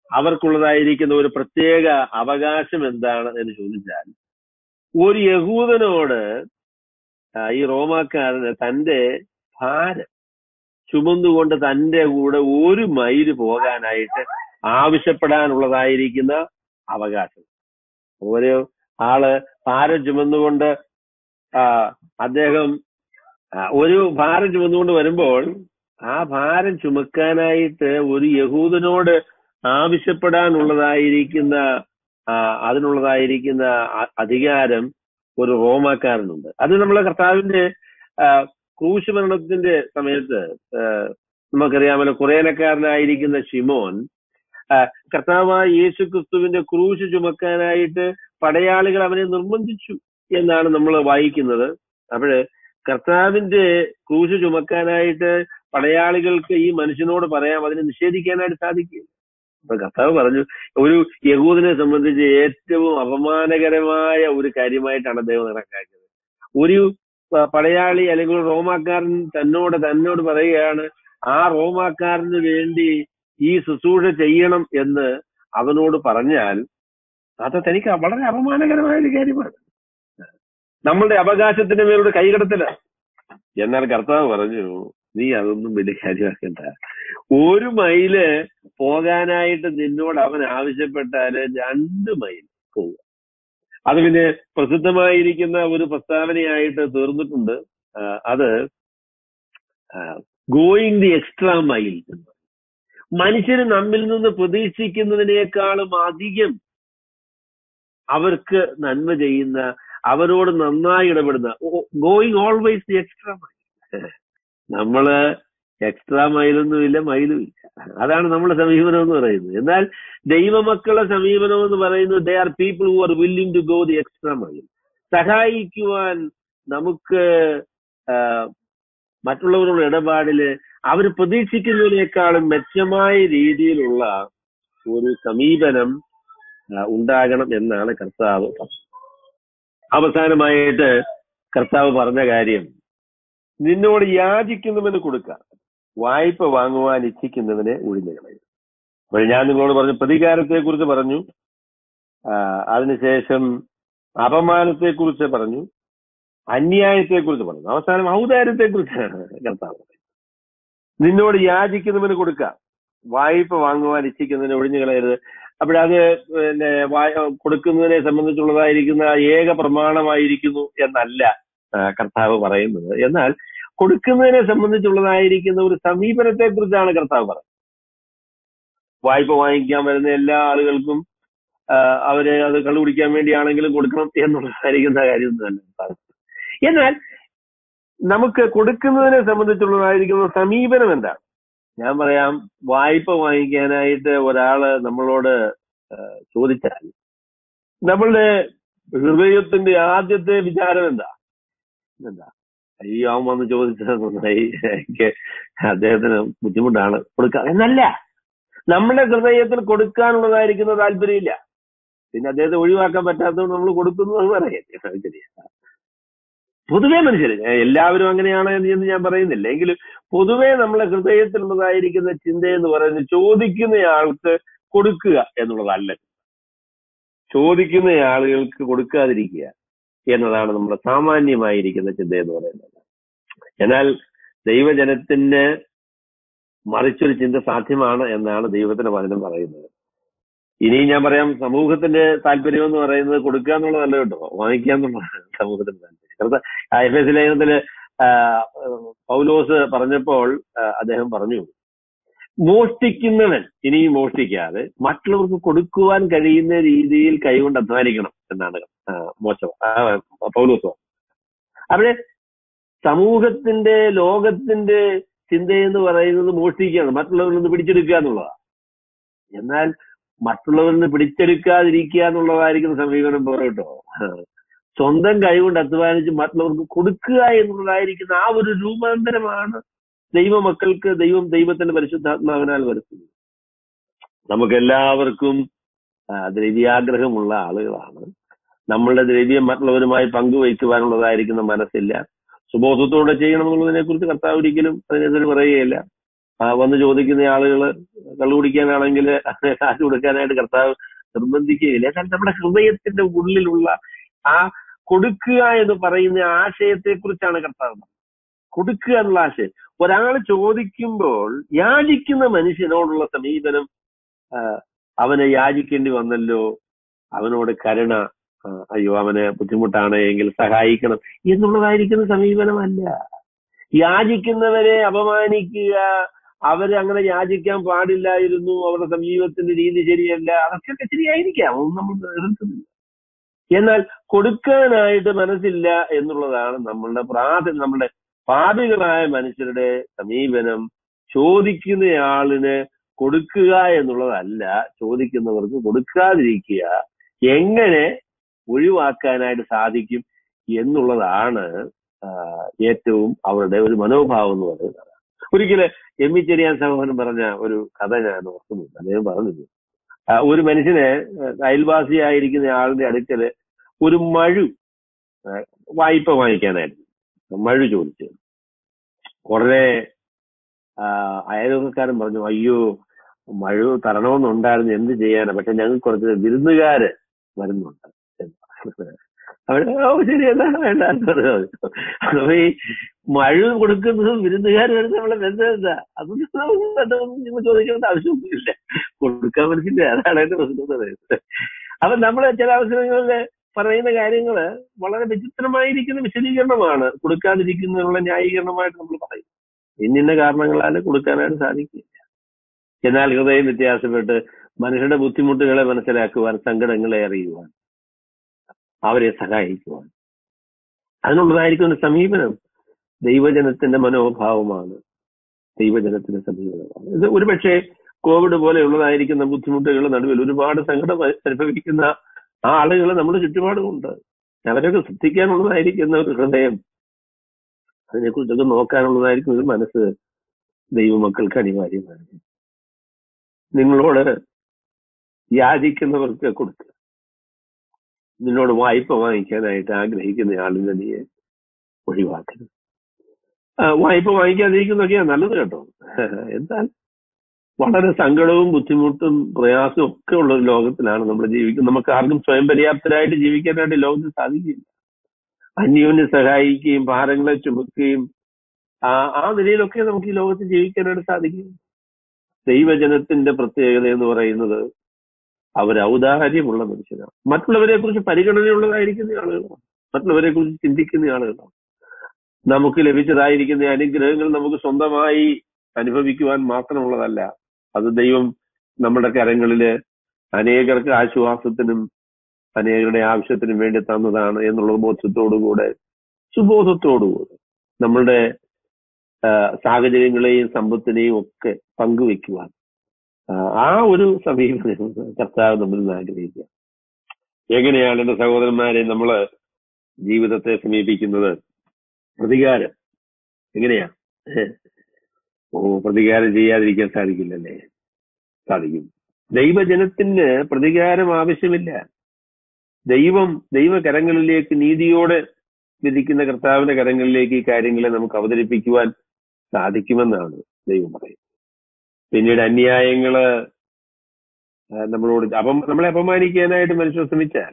അവർക്കുള്ളതായിരിക്കുന്ന ഒരു പ്രത്യേക അവകാശം എന്താണ് എന്ന് ചോദിച്ചാൽ ഒരു യഹൂദനോട് ആ, ഈ റോമാക്കാരന് തന്റെ ഭാരം ചുമന്നുകൊണ്ട് തന്റെ കൂടെ ഒരു മൈല് പോകാനായിട്ട് ആവശ്യപ്പെടാനുള്ളതായിരിക്കുന്ന അവകാശം ഒരു ആള് ഭാരം ചുമന്നുകൊണ്ട് ആ, അദ്ദേഹം ആ, ഒരു ഭാരം ചുമന്നുകൊണ്ട് വരുമ്പോൾ ആ ഭാരം ചുമക്കാനായിട്ട് ഒരു യഹൂദനോട് ആവശ്യപ്പെടാനുള്ളതായിരിക്കുന്ന ആ, അതിനുള്ളതായിരിക്കുന്ന അ- അധികാരം ഒരു റോമാക്കാരനുണ്ട് അത് നമ്മളെ കർത്താവിന്റെ ആ, ക്രൂശ് മരണത്തിന്റെ സമയത്ത് ആ, നമുക്കറിയാമല്ലോ കുറേനക്കാരനായിരിക്കുന്ന ഷിമോൻ ആ, കർത്താവായ യേശു ക്രിസ്തുവിന്റെ ക്രൂശ് ചുമക്കാനായിട്ട് പടയാളികൾ അവനെ നിർബന്ധിച്ചു എന്നാണ് നമ്മൾ വായിക്കുന്നത് അപ്പോഴ് കർത്താവിന്റെ ക്രൂശ് ചുമക്കാനായിട്ട് പടയാളികൾക്ക് ഈ മനുഷ്യനോട് പറയാം അതിനെ നിഷേധിക്കാനായിട്ട് സാധിക്കില്ല അപ്പൊ കർത്താവ് പറഞ്ഞു ഒരു യഹൂദനെ സംബന്ധിച്ച് ഏറ്റവും അപമാനകരമായ ഒരു കാര്യമായിട്ടാണ് അദ്ദേഹം കണക്കാക്കിയത് ഒരു പ- പടയാളി അല്ലെങ്കിൽ ഒരു റോമാക്കാരൻ തന്നോട് തന്നോട് പറയുകയാണ് ആ റോമാക്കാരന് വേണ്ടി ഈ ശുശ്രൂഷ ചെയ്യണം എന്ന് അവനോട് പറഞ്ഞാൽ അത് തനിക്ക് വളരെ അപമാനകരമായ ഒരു കാര്യമാണ് നമ്മളുടെ അവകാശത്തിന്റെ മേലൂടെ കൈകടത്തില്ല എന്നാൽ കർത്താവ് പറഞ്ഞു നീ അതൊന്നും വലിയ കാര്യമാക്കണ്ട ഒരു മൈല് പോകാനായിട്ട് നിന്നോട് അവൻ ആവശ്യപ്പെട്ടാല് രണ്ട് മൈൽ പോവുക അത് പിന്നെ പ്രസിദ്ധമായിരിക്കുന്ന ഒരു പ്രസ്താവനയായിട്ട് തീർന്നിട്ടുണ്ട് ആ, അത് ഗോയിങ് ദി എക്സ്ട്രാ മൈൽ മനുഷ്യന് നമ്മിൽ നിന്ന് പ്രതീക്ഷിക്കുന്നതിനേക്കാളും അധികം അവർക്ക് നന്മ ചെയ്യുന്ന അവരോട് നന്നായി ഇടപെടുന്ന going always the extra mile നമ്മള് എക്സ്ട്രാ മൈലൊന്നും ഇല്ല മൈലും ഇല്ല അതാണ് നമ്മുടെ സമീപനം എന്ന് പറയുന്നത് എന്നാൽ ദൈവമക്കളുടെ സമീപനം എന്ന് പറയുന്നത് they are people who are willing to go the extra mile സഹായിക്കുവാൻ നമുക്ക് ആ, മറ്റുള്ളവരുടെ ഇടപാടില് അവർ പ്രതീക്ഷിക്കുന്നതിനേക്കാളും മെച്ചമായ രീതിയിലുള്ള ഒരു സമീപനം ആ, ഉണ്ടാകണം എന്നാണ് കർത്താവ് പറഞ്ഞത്. അവസാനമായിട്ട് കർത്താവ് പറഞ്ഞ കാര്യം നിന്നോട് യാചിക്കുന്നവന് കൊടുക്കുക വായ്പ വാങ്ങുവാൻ ഇച്ഛിക്കുന്നവനെ ഒഴിഞ്ഞു കളയും അപ്പോൾ ഞാൻ നിങ്ങളോട് പറഞ്ഞു പ്രതികാരത്തെ കുറിച്ച് പറഞ്ഞു ആ, അതിനുശേഷം അപമാനത്തെ കുറിച്ച് പറഞ്ഞു അന്യായത്തെ കുറിച്ച് പറഞ്ഞു അവസാനം ഔദാര്യത്തെ കുറിച്ചാണ് കർത്താവ് പറയുന്നത്. നിന്നോട് യാചിക്കുന്നവന് കൊടുക്കുക വായ്പ വാങ്ങുവാൻ ഇച്ഛിക്കുന്നതിനെ ഒഴിഞ്ഞു കളയരുത് അപ്പോഴത് പിന്നെ വായ- കൊടുക്കുന്നതിനെ സംബന്ധിച്ചുള്ളതായിരിക്കുന്ന ഏക പ്രമാണമായിരിക്കുന്നു എന്നല്ല ആ, കർത്താവ് പറയുന്നത് എന്നാൽ കൊടുക്കുന്നതിനെ സംബന്ധിച്ചുള്ളതായിരിക്കുന്ന ഒരു സമീപനത്തെ കുറിച്ചാണ് കർത്താവ് പറയുന്നത് വായ്പ വാങ്ങിക്കാൻ വരുന്ന എല്ലാ ആളുകൾക്കും ആ, അവര് അത് കള്ളുകുടിക്കാൻ വേണ്ടിയാണെങ്കിലും കൊടുക്കണം എന്നുള്ളതായിരിക്കുന്ന കാര്യം തന്നെ കർത്താവ്. എന്നാൽ നമുക്ക് കൊടുക്കുന്നതിനെ സംബന്ധിച്ചുള്ളതായിരിക്കുന്ന സമീപനം എന്താണ് ഞാൻ പറയാം വായ്പ വാങ്ങിക്കാനായിട്ട് ഒരാള് നമ്മളോട് ആ, ചോദിച്ചാൽ നമ്മളുടെ ഹൃദയത്തിന്റെ ആദ്യത്തെ വിചാരം എന്താ എന്താ അയ്യോ അവൻ വന്ന് ചോദിച്ചത് നന്നായി എനിക്ക് അദ്ദേഹത്തിന് ബുദ്ധിമുട്ടാണ് കൊടുക്കാൻ എന്നല്ല നമ്മുടെ ഹൃദയത്തിൽ കൊടുക്കാനുള്ളതായിരിക്കുന്ന താല്പര്യമില്ല പിന്നെ അദ്ദേഹത്തെ ഒഴിവാക്കാൻ പറ്റാത്തതുകൊണ്ട് നമ്മൾ കൊടുക്കുന്നു എന്ന് പറയാം അത് ശരിയാ പൊതുവേ മനുഷ്യർ എല്ലാവരും അങ്ങനെയാണ് എന്ന് ഞാൻ പറയുന്നില്ല എങ്കിലും പൊതുവേ നമ്മളെ ഹൃദയത്തിലുള്ളതായിരിക്കുന്ന ചിന്ത എന്ന് പറയുന്നത് ചോദിക്കുന്നയാൾക്ക് കൊടുക്കുക എന്നുള്ളതല്ല ചോദിക്കുന്ന ആളുകൾക്ക് കൊടുക്കാതിരിക്കുക എന്നതാണ് നമ്മുടെ സാമാന്യമായിരിക്കുന്ന ചിന്ത എന്ന് പറയുന്നത് എന്നാൽ ദൈവജനത്തിന് മറിച്ചൊരു ചിന്ത സാധ്യമാണ് എന്നാണ് ദൈവത്തിന്റെ വചനം പറയുന്നത് ഇനി ഞാൻ പറയാം സമൂഹത്തിന്റെ താല്പര്യം എന്ന് പറയുന്നത് കൊടുക്കുക എന്നുള്ളതല്ല കേട്ടോ വാങ്ങിക്കുക എന്നുള്ളതാണ് സമൂഹത്തിന്റെ താല്പര്യം കാരണം എഫ് എസ് ലേഖനത്തില് ആ, പൗലോസ് പറഞ്ഞപ്പോൾ ആ, അദ്ദേഹം പറഞ്ഞു മോഷ്ടിക്കുന്നവൻ ഇനിയും മോഷ്ടിക്കാതെ മറ്റുള്ളവർക്ക് കൊടുക്കുവാൻ കഴിയുന്ന രീതിയിൽ കൈകൊണ്ട് അധ്വാനിക്കണം എന്നാണ് ആ, മോശം ആ, പൗലോസ് പറഞ്ഞത്. അവിടെ സമൂഹത്തിന്റെ ലോകത്തിന്റെ ചിന്തയെന്ന് പറയുന്നത് മോഷ്ടിക്കുകയാണ് മറ്റുള്ളവരിൽ നിന്ന് പിടിച്ചെടുക്കുക എന്നുള്ളതാണ് എന്നാൽ മറ്റുള്ളവരിൽ നിന്ന് പിടിച്ചെടുക്കാതിരിക്കുക എന്നുള്ളതായിരിക്കുന്ന സമീപനം പോരട്ടോ സ്വന്തം കൈകൊണ്ട് അധ്വാനിച്ച് മറ്റുള്ളവർക്ക് കൊടുക്കുക എന്നുള്ളതായിരിക്കുന്ന ആ ഒരു രൂപാന്തരമാണ് ദൈവമക്കൾക്ക് ദൈവം ദൈവത്തിന്റെ പരിശുദ്ധാത്മാവിനാൽ വരുത്തുന്നത് നമുക്ക് എല്ലാവർക്കും ദ്രവ്യാഗ്രഹമുള്ള ആളുകളാണ് നമ്മളുടെ ദ്രവ്യം മറ്റുള്ളവരുമായി പങ്കുവയ്ക്കുവാനുള്ളതായിരിക്കുന്ന മനസ്സില്ല സുബോധത്തോടെ ചെയ്യണം എന്നുള്ളതിനെ കുറിച്ച് കർത്താവ് ഒരിക്കലും അതിനെതിരെ പറയുകയില്ല ആ, വന്ന് ചോദിക്കുന്ന ആളുകള് കള്ളു കുടിക്കാനാണെങ്കിൽ കാശ് കൊടുക്കാനായിട്ട് കർത്താവ് നിർബന്ധിക്കുകയില്ല എന്നാൽ നമ്മുടെ ഹൃദയത്തിന്റെ ഉള്ളിലുള്ള ആ കൊടുക്കുക എന്ന് പറയുന്ന ആശയത്തെ കുറിച്ചാണ് കർത്താവ് പറഞ്ഞത്. കൊടുക്കുക എന്നുള്ള ആശയം ഒരാൾ ചോദിക്കുമ്പോൾ യാചിക്കുന്ന മനുഷ്യനോടുള്ള സമീപനം ആ, അവനെ യാചിക്കേണ്ടി വന്നല്ലോ അവനോട് കരുണ ആ, അയ്യോ അവന് ബുദ്ധിമുട്ടാണ് എങ്കിൽ സഹായിക്കണം എന്നുള്ളതായിരിക്കുന്ന സമീപനമല്ല യാചിക്കുന്നവരെ അപമാനിക്കുക അവര് അങ്ങനെ യാചിക്കാൻ പാടില്ലായിരുന്നു അവരുടെ സമീപത്തിന്റെ രീതി ശരിയല്ല അതൊക്കെ ശരിയായിരിക്കാം ഒന്നും നമ്മൾ എതിർക്കുന്നില്ല എന്നാൽ കൊടുക്കാനായിട്ട് മനസ്സില്ല എന്നുള്ളതാണ് നമ്മളുടെ പ്രാർത്ഥന നമ്മുടെ പാപികളായ മനുഷ്യരുടെ സമീപനം ചോദിക്കുന്നയാളിന് കൊടുക്കുക എന്നുള്ളതല്ല ചോദിക്കുന്നവർക്ക് കൊടുക്കാതിരിക്കുക എങ്ങനെ ഒഴിവാക്കാനായിട്ട് സാധിക്കും എന്നുള്ളതാണ് ആ, ഏറ്റവും അവരുടെ ഒരു മനോഭാവം എന്ന് പറയുന്നത് ഒരിക്കല് എം ഇ ചെറിയാൻ സഹോദരൻ പറഞ്ഞ ഒരു കഥ ഞാൻ ഓർക്കുന്നുണ്ട് അദ്ദേഹം പറഞ്ഞത് ആ, ഒരു മനുഷ്യന് അയൽവാസിയായിരിക്കുന്ന ആളുടെ അടുക്കല് ഒരു മഴു ആ, വായ്പ വാങ്ങിക്കാനായിരുന്നു മഴു ചോദിച്ചു ഉടനെ ആ, അയൽവക്കക്കാരൻ പറഞ്ഞു അയ്യോ മഴ തരണമെന്നുണ്ടായിരുന്നു എന്ത് ചെയ്യാനാ പക്ഷെ ഞങ്ങൾക്ക് കുറച്ച് വിരുന്നുകാര് വരുന്നുണ്ട് എന്ന്. അവിടെ ഓ ശരി എന്നാ വേണ്ട എന്ന് പറഞ്ഞു. അപ്പൊ ഈ മഴ കൊടുക്കുന്നതും വിരുന്നുകാർ വരുന്ന നമ്മളെ ബന്ധം എന്താ അതൊന്നും നമുക്ക് ബന്ധമൊന്നും നിങ്ങൾ ചോദിക്കേണ്ട ആവശ്യമൊന്നുമില്ല കൊടുക്കാൻ മനസ്സില്ല അതാണ് എന്റെ പ്രശ്നം എന്ന് പറയുന്നത് അപ്പൊ നമ്മൾ ചില അവസരങ്ങളിൽ പറയുന്ന കാര്യങ്ങള് വളരെ വിചിത്രമായിരിക്കുന്ന വിശദീകരണമാണ് കൊടുക്കാതിരിക്കുന്നതിനുള്ള ന്യായീകരണമായിട്ട് നമ്മൾ പറയും ഇന്നിന്ന കാരണങ്ങളാൽ കൊടുക്കാനായിട്ട് സാധിക്കില്ല എന്നാൽ ഹൃദയം വ്യത്യാസപ്പെട്ട് മനുഷ്യരുടെ ബുദ്ധിമുട്ടുകളെ മനസ്സിലാക്കുവാൻ സങ്കടങ്ങളെ അറിയുവാൻ അവരെ സഹായിക്കുവാൻ അതിനുള്ളതായിരിക്കുന്ന ഒരു സമീപനം ദൈവജനത്തിന്റെ മനോഭാവമാണ് ദൈവജനത്തിന്റെ സമീപനമാണ് ഇത് ഒരുപക്ഷെ കോവിഡ് പോലെയുള്ളതായിരിക്കുന്ന ബുദ്ധിമുട്ടുകൾ നടുവിൽ ഒരുപാട് സങ്കടം അനുഭവിക്കുന്ന ആ ആളുകൾ നമ്മുടെ ചുറ്റുപാടുമുണ്ട് അവരൊക്കെ ശ്രദ്ധിക്കാനുള്ളതായിരിക്കുന്ന ഒരു ഹൃദയം അതിനെക്കുറിച്ചൊക്കെ നോക്കാനുള്ളതായിരിക്കും ഒരു മനസ്സ് ദൈവമക്കൾക്ക് അനിവാര്യമാണ് നിങ്ങളോട് യാചിക്കുന്നവർക്ക് കൊടുക്കുക നിന്നോട് വായ്പ വാങ്ങിക്കാനായിട്ട് ആഗ്രഹിക്കുന്ന ആളിനെ നീ ഒഴിവാക്കരുത് ആ, വായ്പ വാങ്ങിക്കാതിരിക്കുന്നതൊക്കെയാണ് നല്ലത് കേട്ടോ എന്നാൽ വളരെ സങ്കടവും ബുദ്ധിമുട്ടും പ്രയാസവും ഒക്കെ ഉള്ള ഒരു ലോകത്തിലാണ് നമ്മൾ ജീവിക്കുന്നത് നമുക്ക് ആർക്കും സ്വയം പര്യാപ്തരായിട്ട് ജീവിക്കാനായിട്ട് ലോകത്തിൽ സാധിക്കില്ല അന്യോന്യം സഹായിക്കുകയും ഭാരങ്ങളെ ചുമക്കുകയും ആ ആ നിലയിലൊക്കെ നമുക്ക് ഈ ലോകത്ത് ജീവിക്കാനായിട്ട് സാധിക്കും ദൈവജനത്തിന്റെ പ്രത്യേകത എന്ന് പറയുന്നത് അവർ ഔദാര്യമുള്ള മനുഷ്യരാണ് മറ്റുള്ളവരെ കുറിച്ച് പരിഗണനയുള്ളതായിരിക്കുന്ന ആളുകളാണ് മറ്റുള്ളവരെ കുറിച്ച് ചിന്തിക്കുന്ന ആളുകളാണ് നമുക്ക് ലഭിച്ചതായിരിക്കുന്ന അനുഗ്രഹങ്ങൾ നമുക്ക് സ്വന്തമായി അനുഭവിക്കുവാൻ മാത്രമുള്ളതല്ല അത് ദൈവം നമ്മുടെ കരങ്ങളില് അനേകർക്ക് ആശ്വാസത്തിനും അനേകരുടെ ആവശ്യത്തിനും വേണ്ടി തന്നതാണ് എന്നുള്ള ബോധ്യത്തോടുകൂടെ സുബോധത്തോടുകൂടെ നമ്മളുടെ ആ, സാഹചര്യങ്ങളെയും സമ്പത്തിനെയും ഒക്കെ പങ്കുവെക്കുവാൻ ആ, ആ ഒരു സമീപനം കർത്താവ് നമ്മിൽ നിന്ന് ആഗ്രഹിക്കുക എങ്ങനെയാണ് എന്റെ സഹോദരന്മാരെ നമ്മള് ജീവിതത്തെ സമീപിക്കുന്നത് പ്രതികാരം എങ്ങനെയാ ഓ പ്രതികാരം ചെയ്യാതിരിക്കാൻ സാധിക്കില്ലല്ലേ സാധിക്കും ദൈവജനത്തിന് പ്രതികാരം ആവശ്യമില്ല ദൈവം ദൈവകരങ്ങളിലേക്ക് നീതിയോടെ വിധിക്കുന്ന കർത്താവിന്റെ കരങ്ങളിലേക്ക് ഈ കാര്യങ്ങളെ നമുക്ക് അവതരിപ്പിക്കുവാൻ സാധിക്കുമെന്നാണ് ദൈവം പറയുന്നത് പിന്നീട് അന്യായങ്ങള് ആ, നമ്മളോട് അപ്പം നമ്മളെ അപമാനിക്കാനായിട്ട് മനുഷ്യർ ശ്രമിച്ചാൽ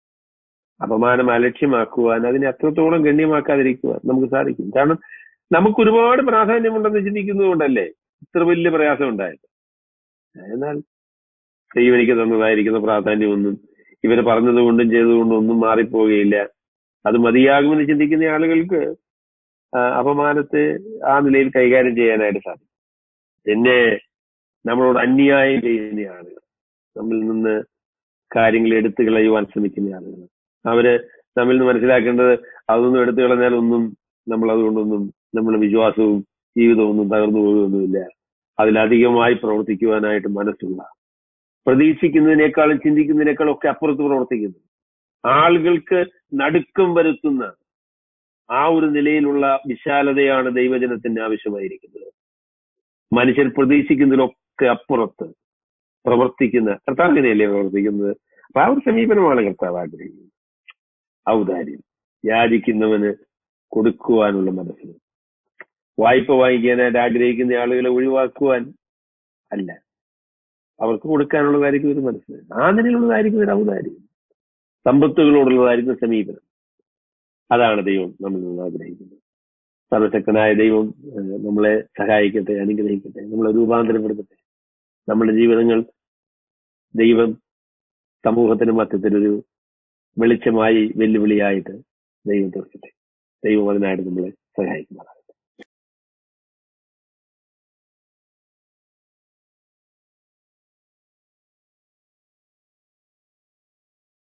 അപമാനം അലക്ഷ്യമാക്കുവാൻ അതിനെ അത്രത്തോളം ഗണ്യമാക്കാതിരിക്കുവാൻ നമുക്ക് സാധിക്കും കാരണം നമുക്ക് ഒരുപാട് പ്രാധാന്യമുണ്ടെന്ന് ചിന്തിക്കുന്നതുകൊണ്ടല്ലേ ഇത്ര വലിയ പ്രയാസം ഉണ്ടായത് എന്നാൽ ദൈവം എനിക്ക് തന്നതായിരിക്കുന്ന പ്രാധാന്യമൊന്നും ഇവര് പറഞ്ഞതുകൊണ്ടും ചെയ്തതുകൊണ്ടും ഒന്നും മാറിപ്പോവുകയില്ല അത് മതിയാകുമെന്ന് ചിന്തിക്കുന്ന ആളുകൾക്ക് ആ, അപമാനത്തെ ആ നിലയിൽ കൈകാര്യം ചെയ്യാനായിട്ട് സാധിക്കും പിന്നെ നമ്മളോട് അന്യായം ചെയ്യുന്ന ആളുകൾ നമ്മിൽ നിന്ന് കാര്യങ്ങൾ എടുത്തു കളയുവാൻ ശ്രമിക്കുന്ന ആളുകൾ അവര് നമ്മിൽ നിന്ന് മനസ്സിലാക്കേണ്ടത് അതൊന്നും എടുത്തു കളഞ്ഞാൽ ഒന്നും നമ്മൾ അതുകൊണ്ടൊന്നും നമ്മുടെ വിശ്വാസവും ജീവിതവും ഒന്നും തകർന്നു പോകുകയൊന്നുമില്ല അതിലധികമായി പ്രവർത്തിക്കുവാനായിട്ട് മനസ്സുള്ള പ്രതീക്ഷിക്കുന്നതിനേക്കാളും ചിന്തിക്കുന്നതിനേക്കാളും ഒക്കെ അപ്പുറത്ത് പ്രവർത്തിക്കുന്നു ആളുകൾക്ക് നടുക്കം വരുത്തുന്ന ആ ഒരു നിലയിലുള്ള വിശാലതയാണ് ദൈവജനത്തിന് ആവശ്യമായിരിക്കുന്നത് മനുഷ്യർ പ്രതീക്ഷിക്കുന്നതിനൊക്കെ അപ്പുറത്ത് പ്രവർത്തിക്കുന്ന കർത്താവ് അങ്ങനെയല്ലേ പ്രവർത്തിക്കുന്നത് അപ്പൊ ആ ഒരു സമീപനമാണ് കർത്താവ് ആഗ്രഹിക്കുന്നത് ഔദാര്യം യാചിക്കുന്നവന് കൊടുക്കുവാനുള്ള മനസ്സ് വായ്പ വാങ്ങിക്കാനായിട്ട് ആഗ്രഹിക്കുന്ന ആളുകളെ ഒഴിവാക്കുവാൻ അല്ല അവർക്ക് കൊടുക്കാനുള്ളതായിരിക്കും ഒരു മനസ്സിലായി ആ നിലയിലുള്ളതായിരിക്കും ഒരു ഔദാര്യം സമ്പത്തുകളോടുള്ളതായിരിക്കും സമീപനം അതാണ് ദൈവം നമ്മളിൽ നിന്ന് ആഗ്രഹിക്കുന്നത് സർവശക്തനായ ദൈവം ഏഹ്, നമ്മളെ സഹായിക്കട്ടെ അനുഗ്രഹിക്കട്ടെ നമ്മളെ രൂപാന്തരപ്പെടുത്തട്ടെ നമ്മുടെ ജീവിതങ്ങൾ ദൈവം സമൂഹത്തിന് മധ്യത്തിലൊരു വെളിച്ചമായി വെല്ലുവിളിയായിട്ട് ദൈവം തീർക്കട്ടെ ദൈവം അതിനായിട്ട് നമ്മളെ സഹായിക്കുന്നതാണ്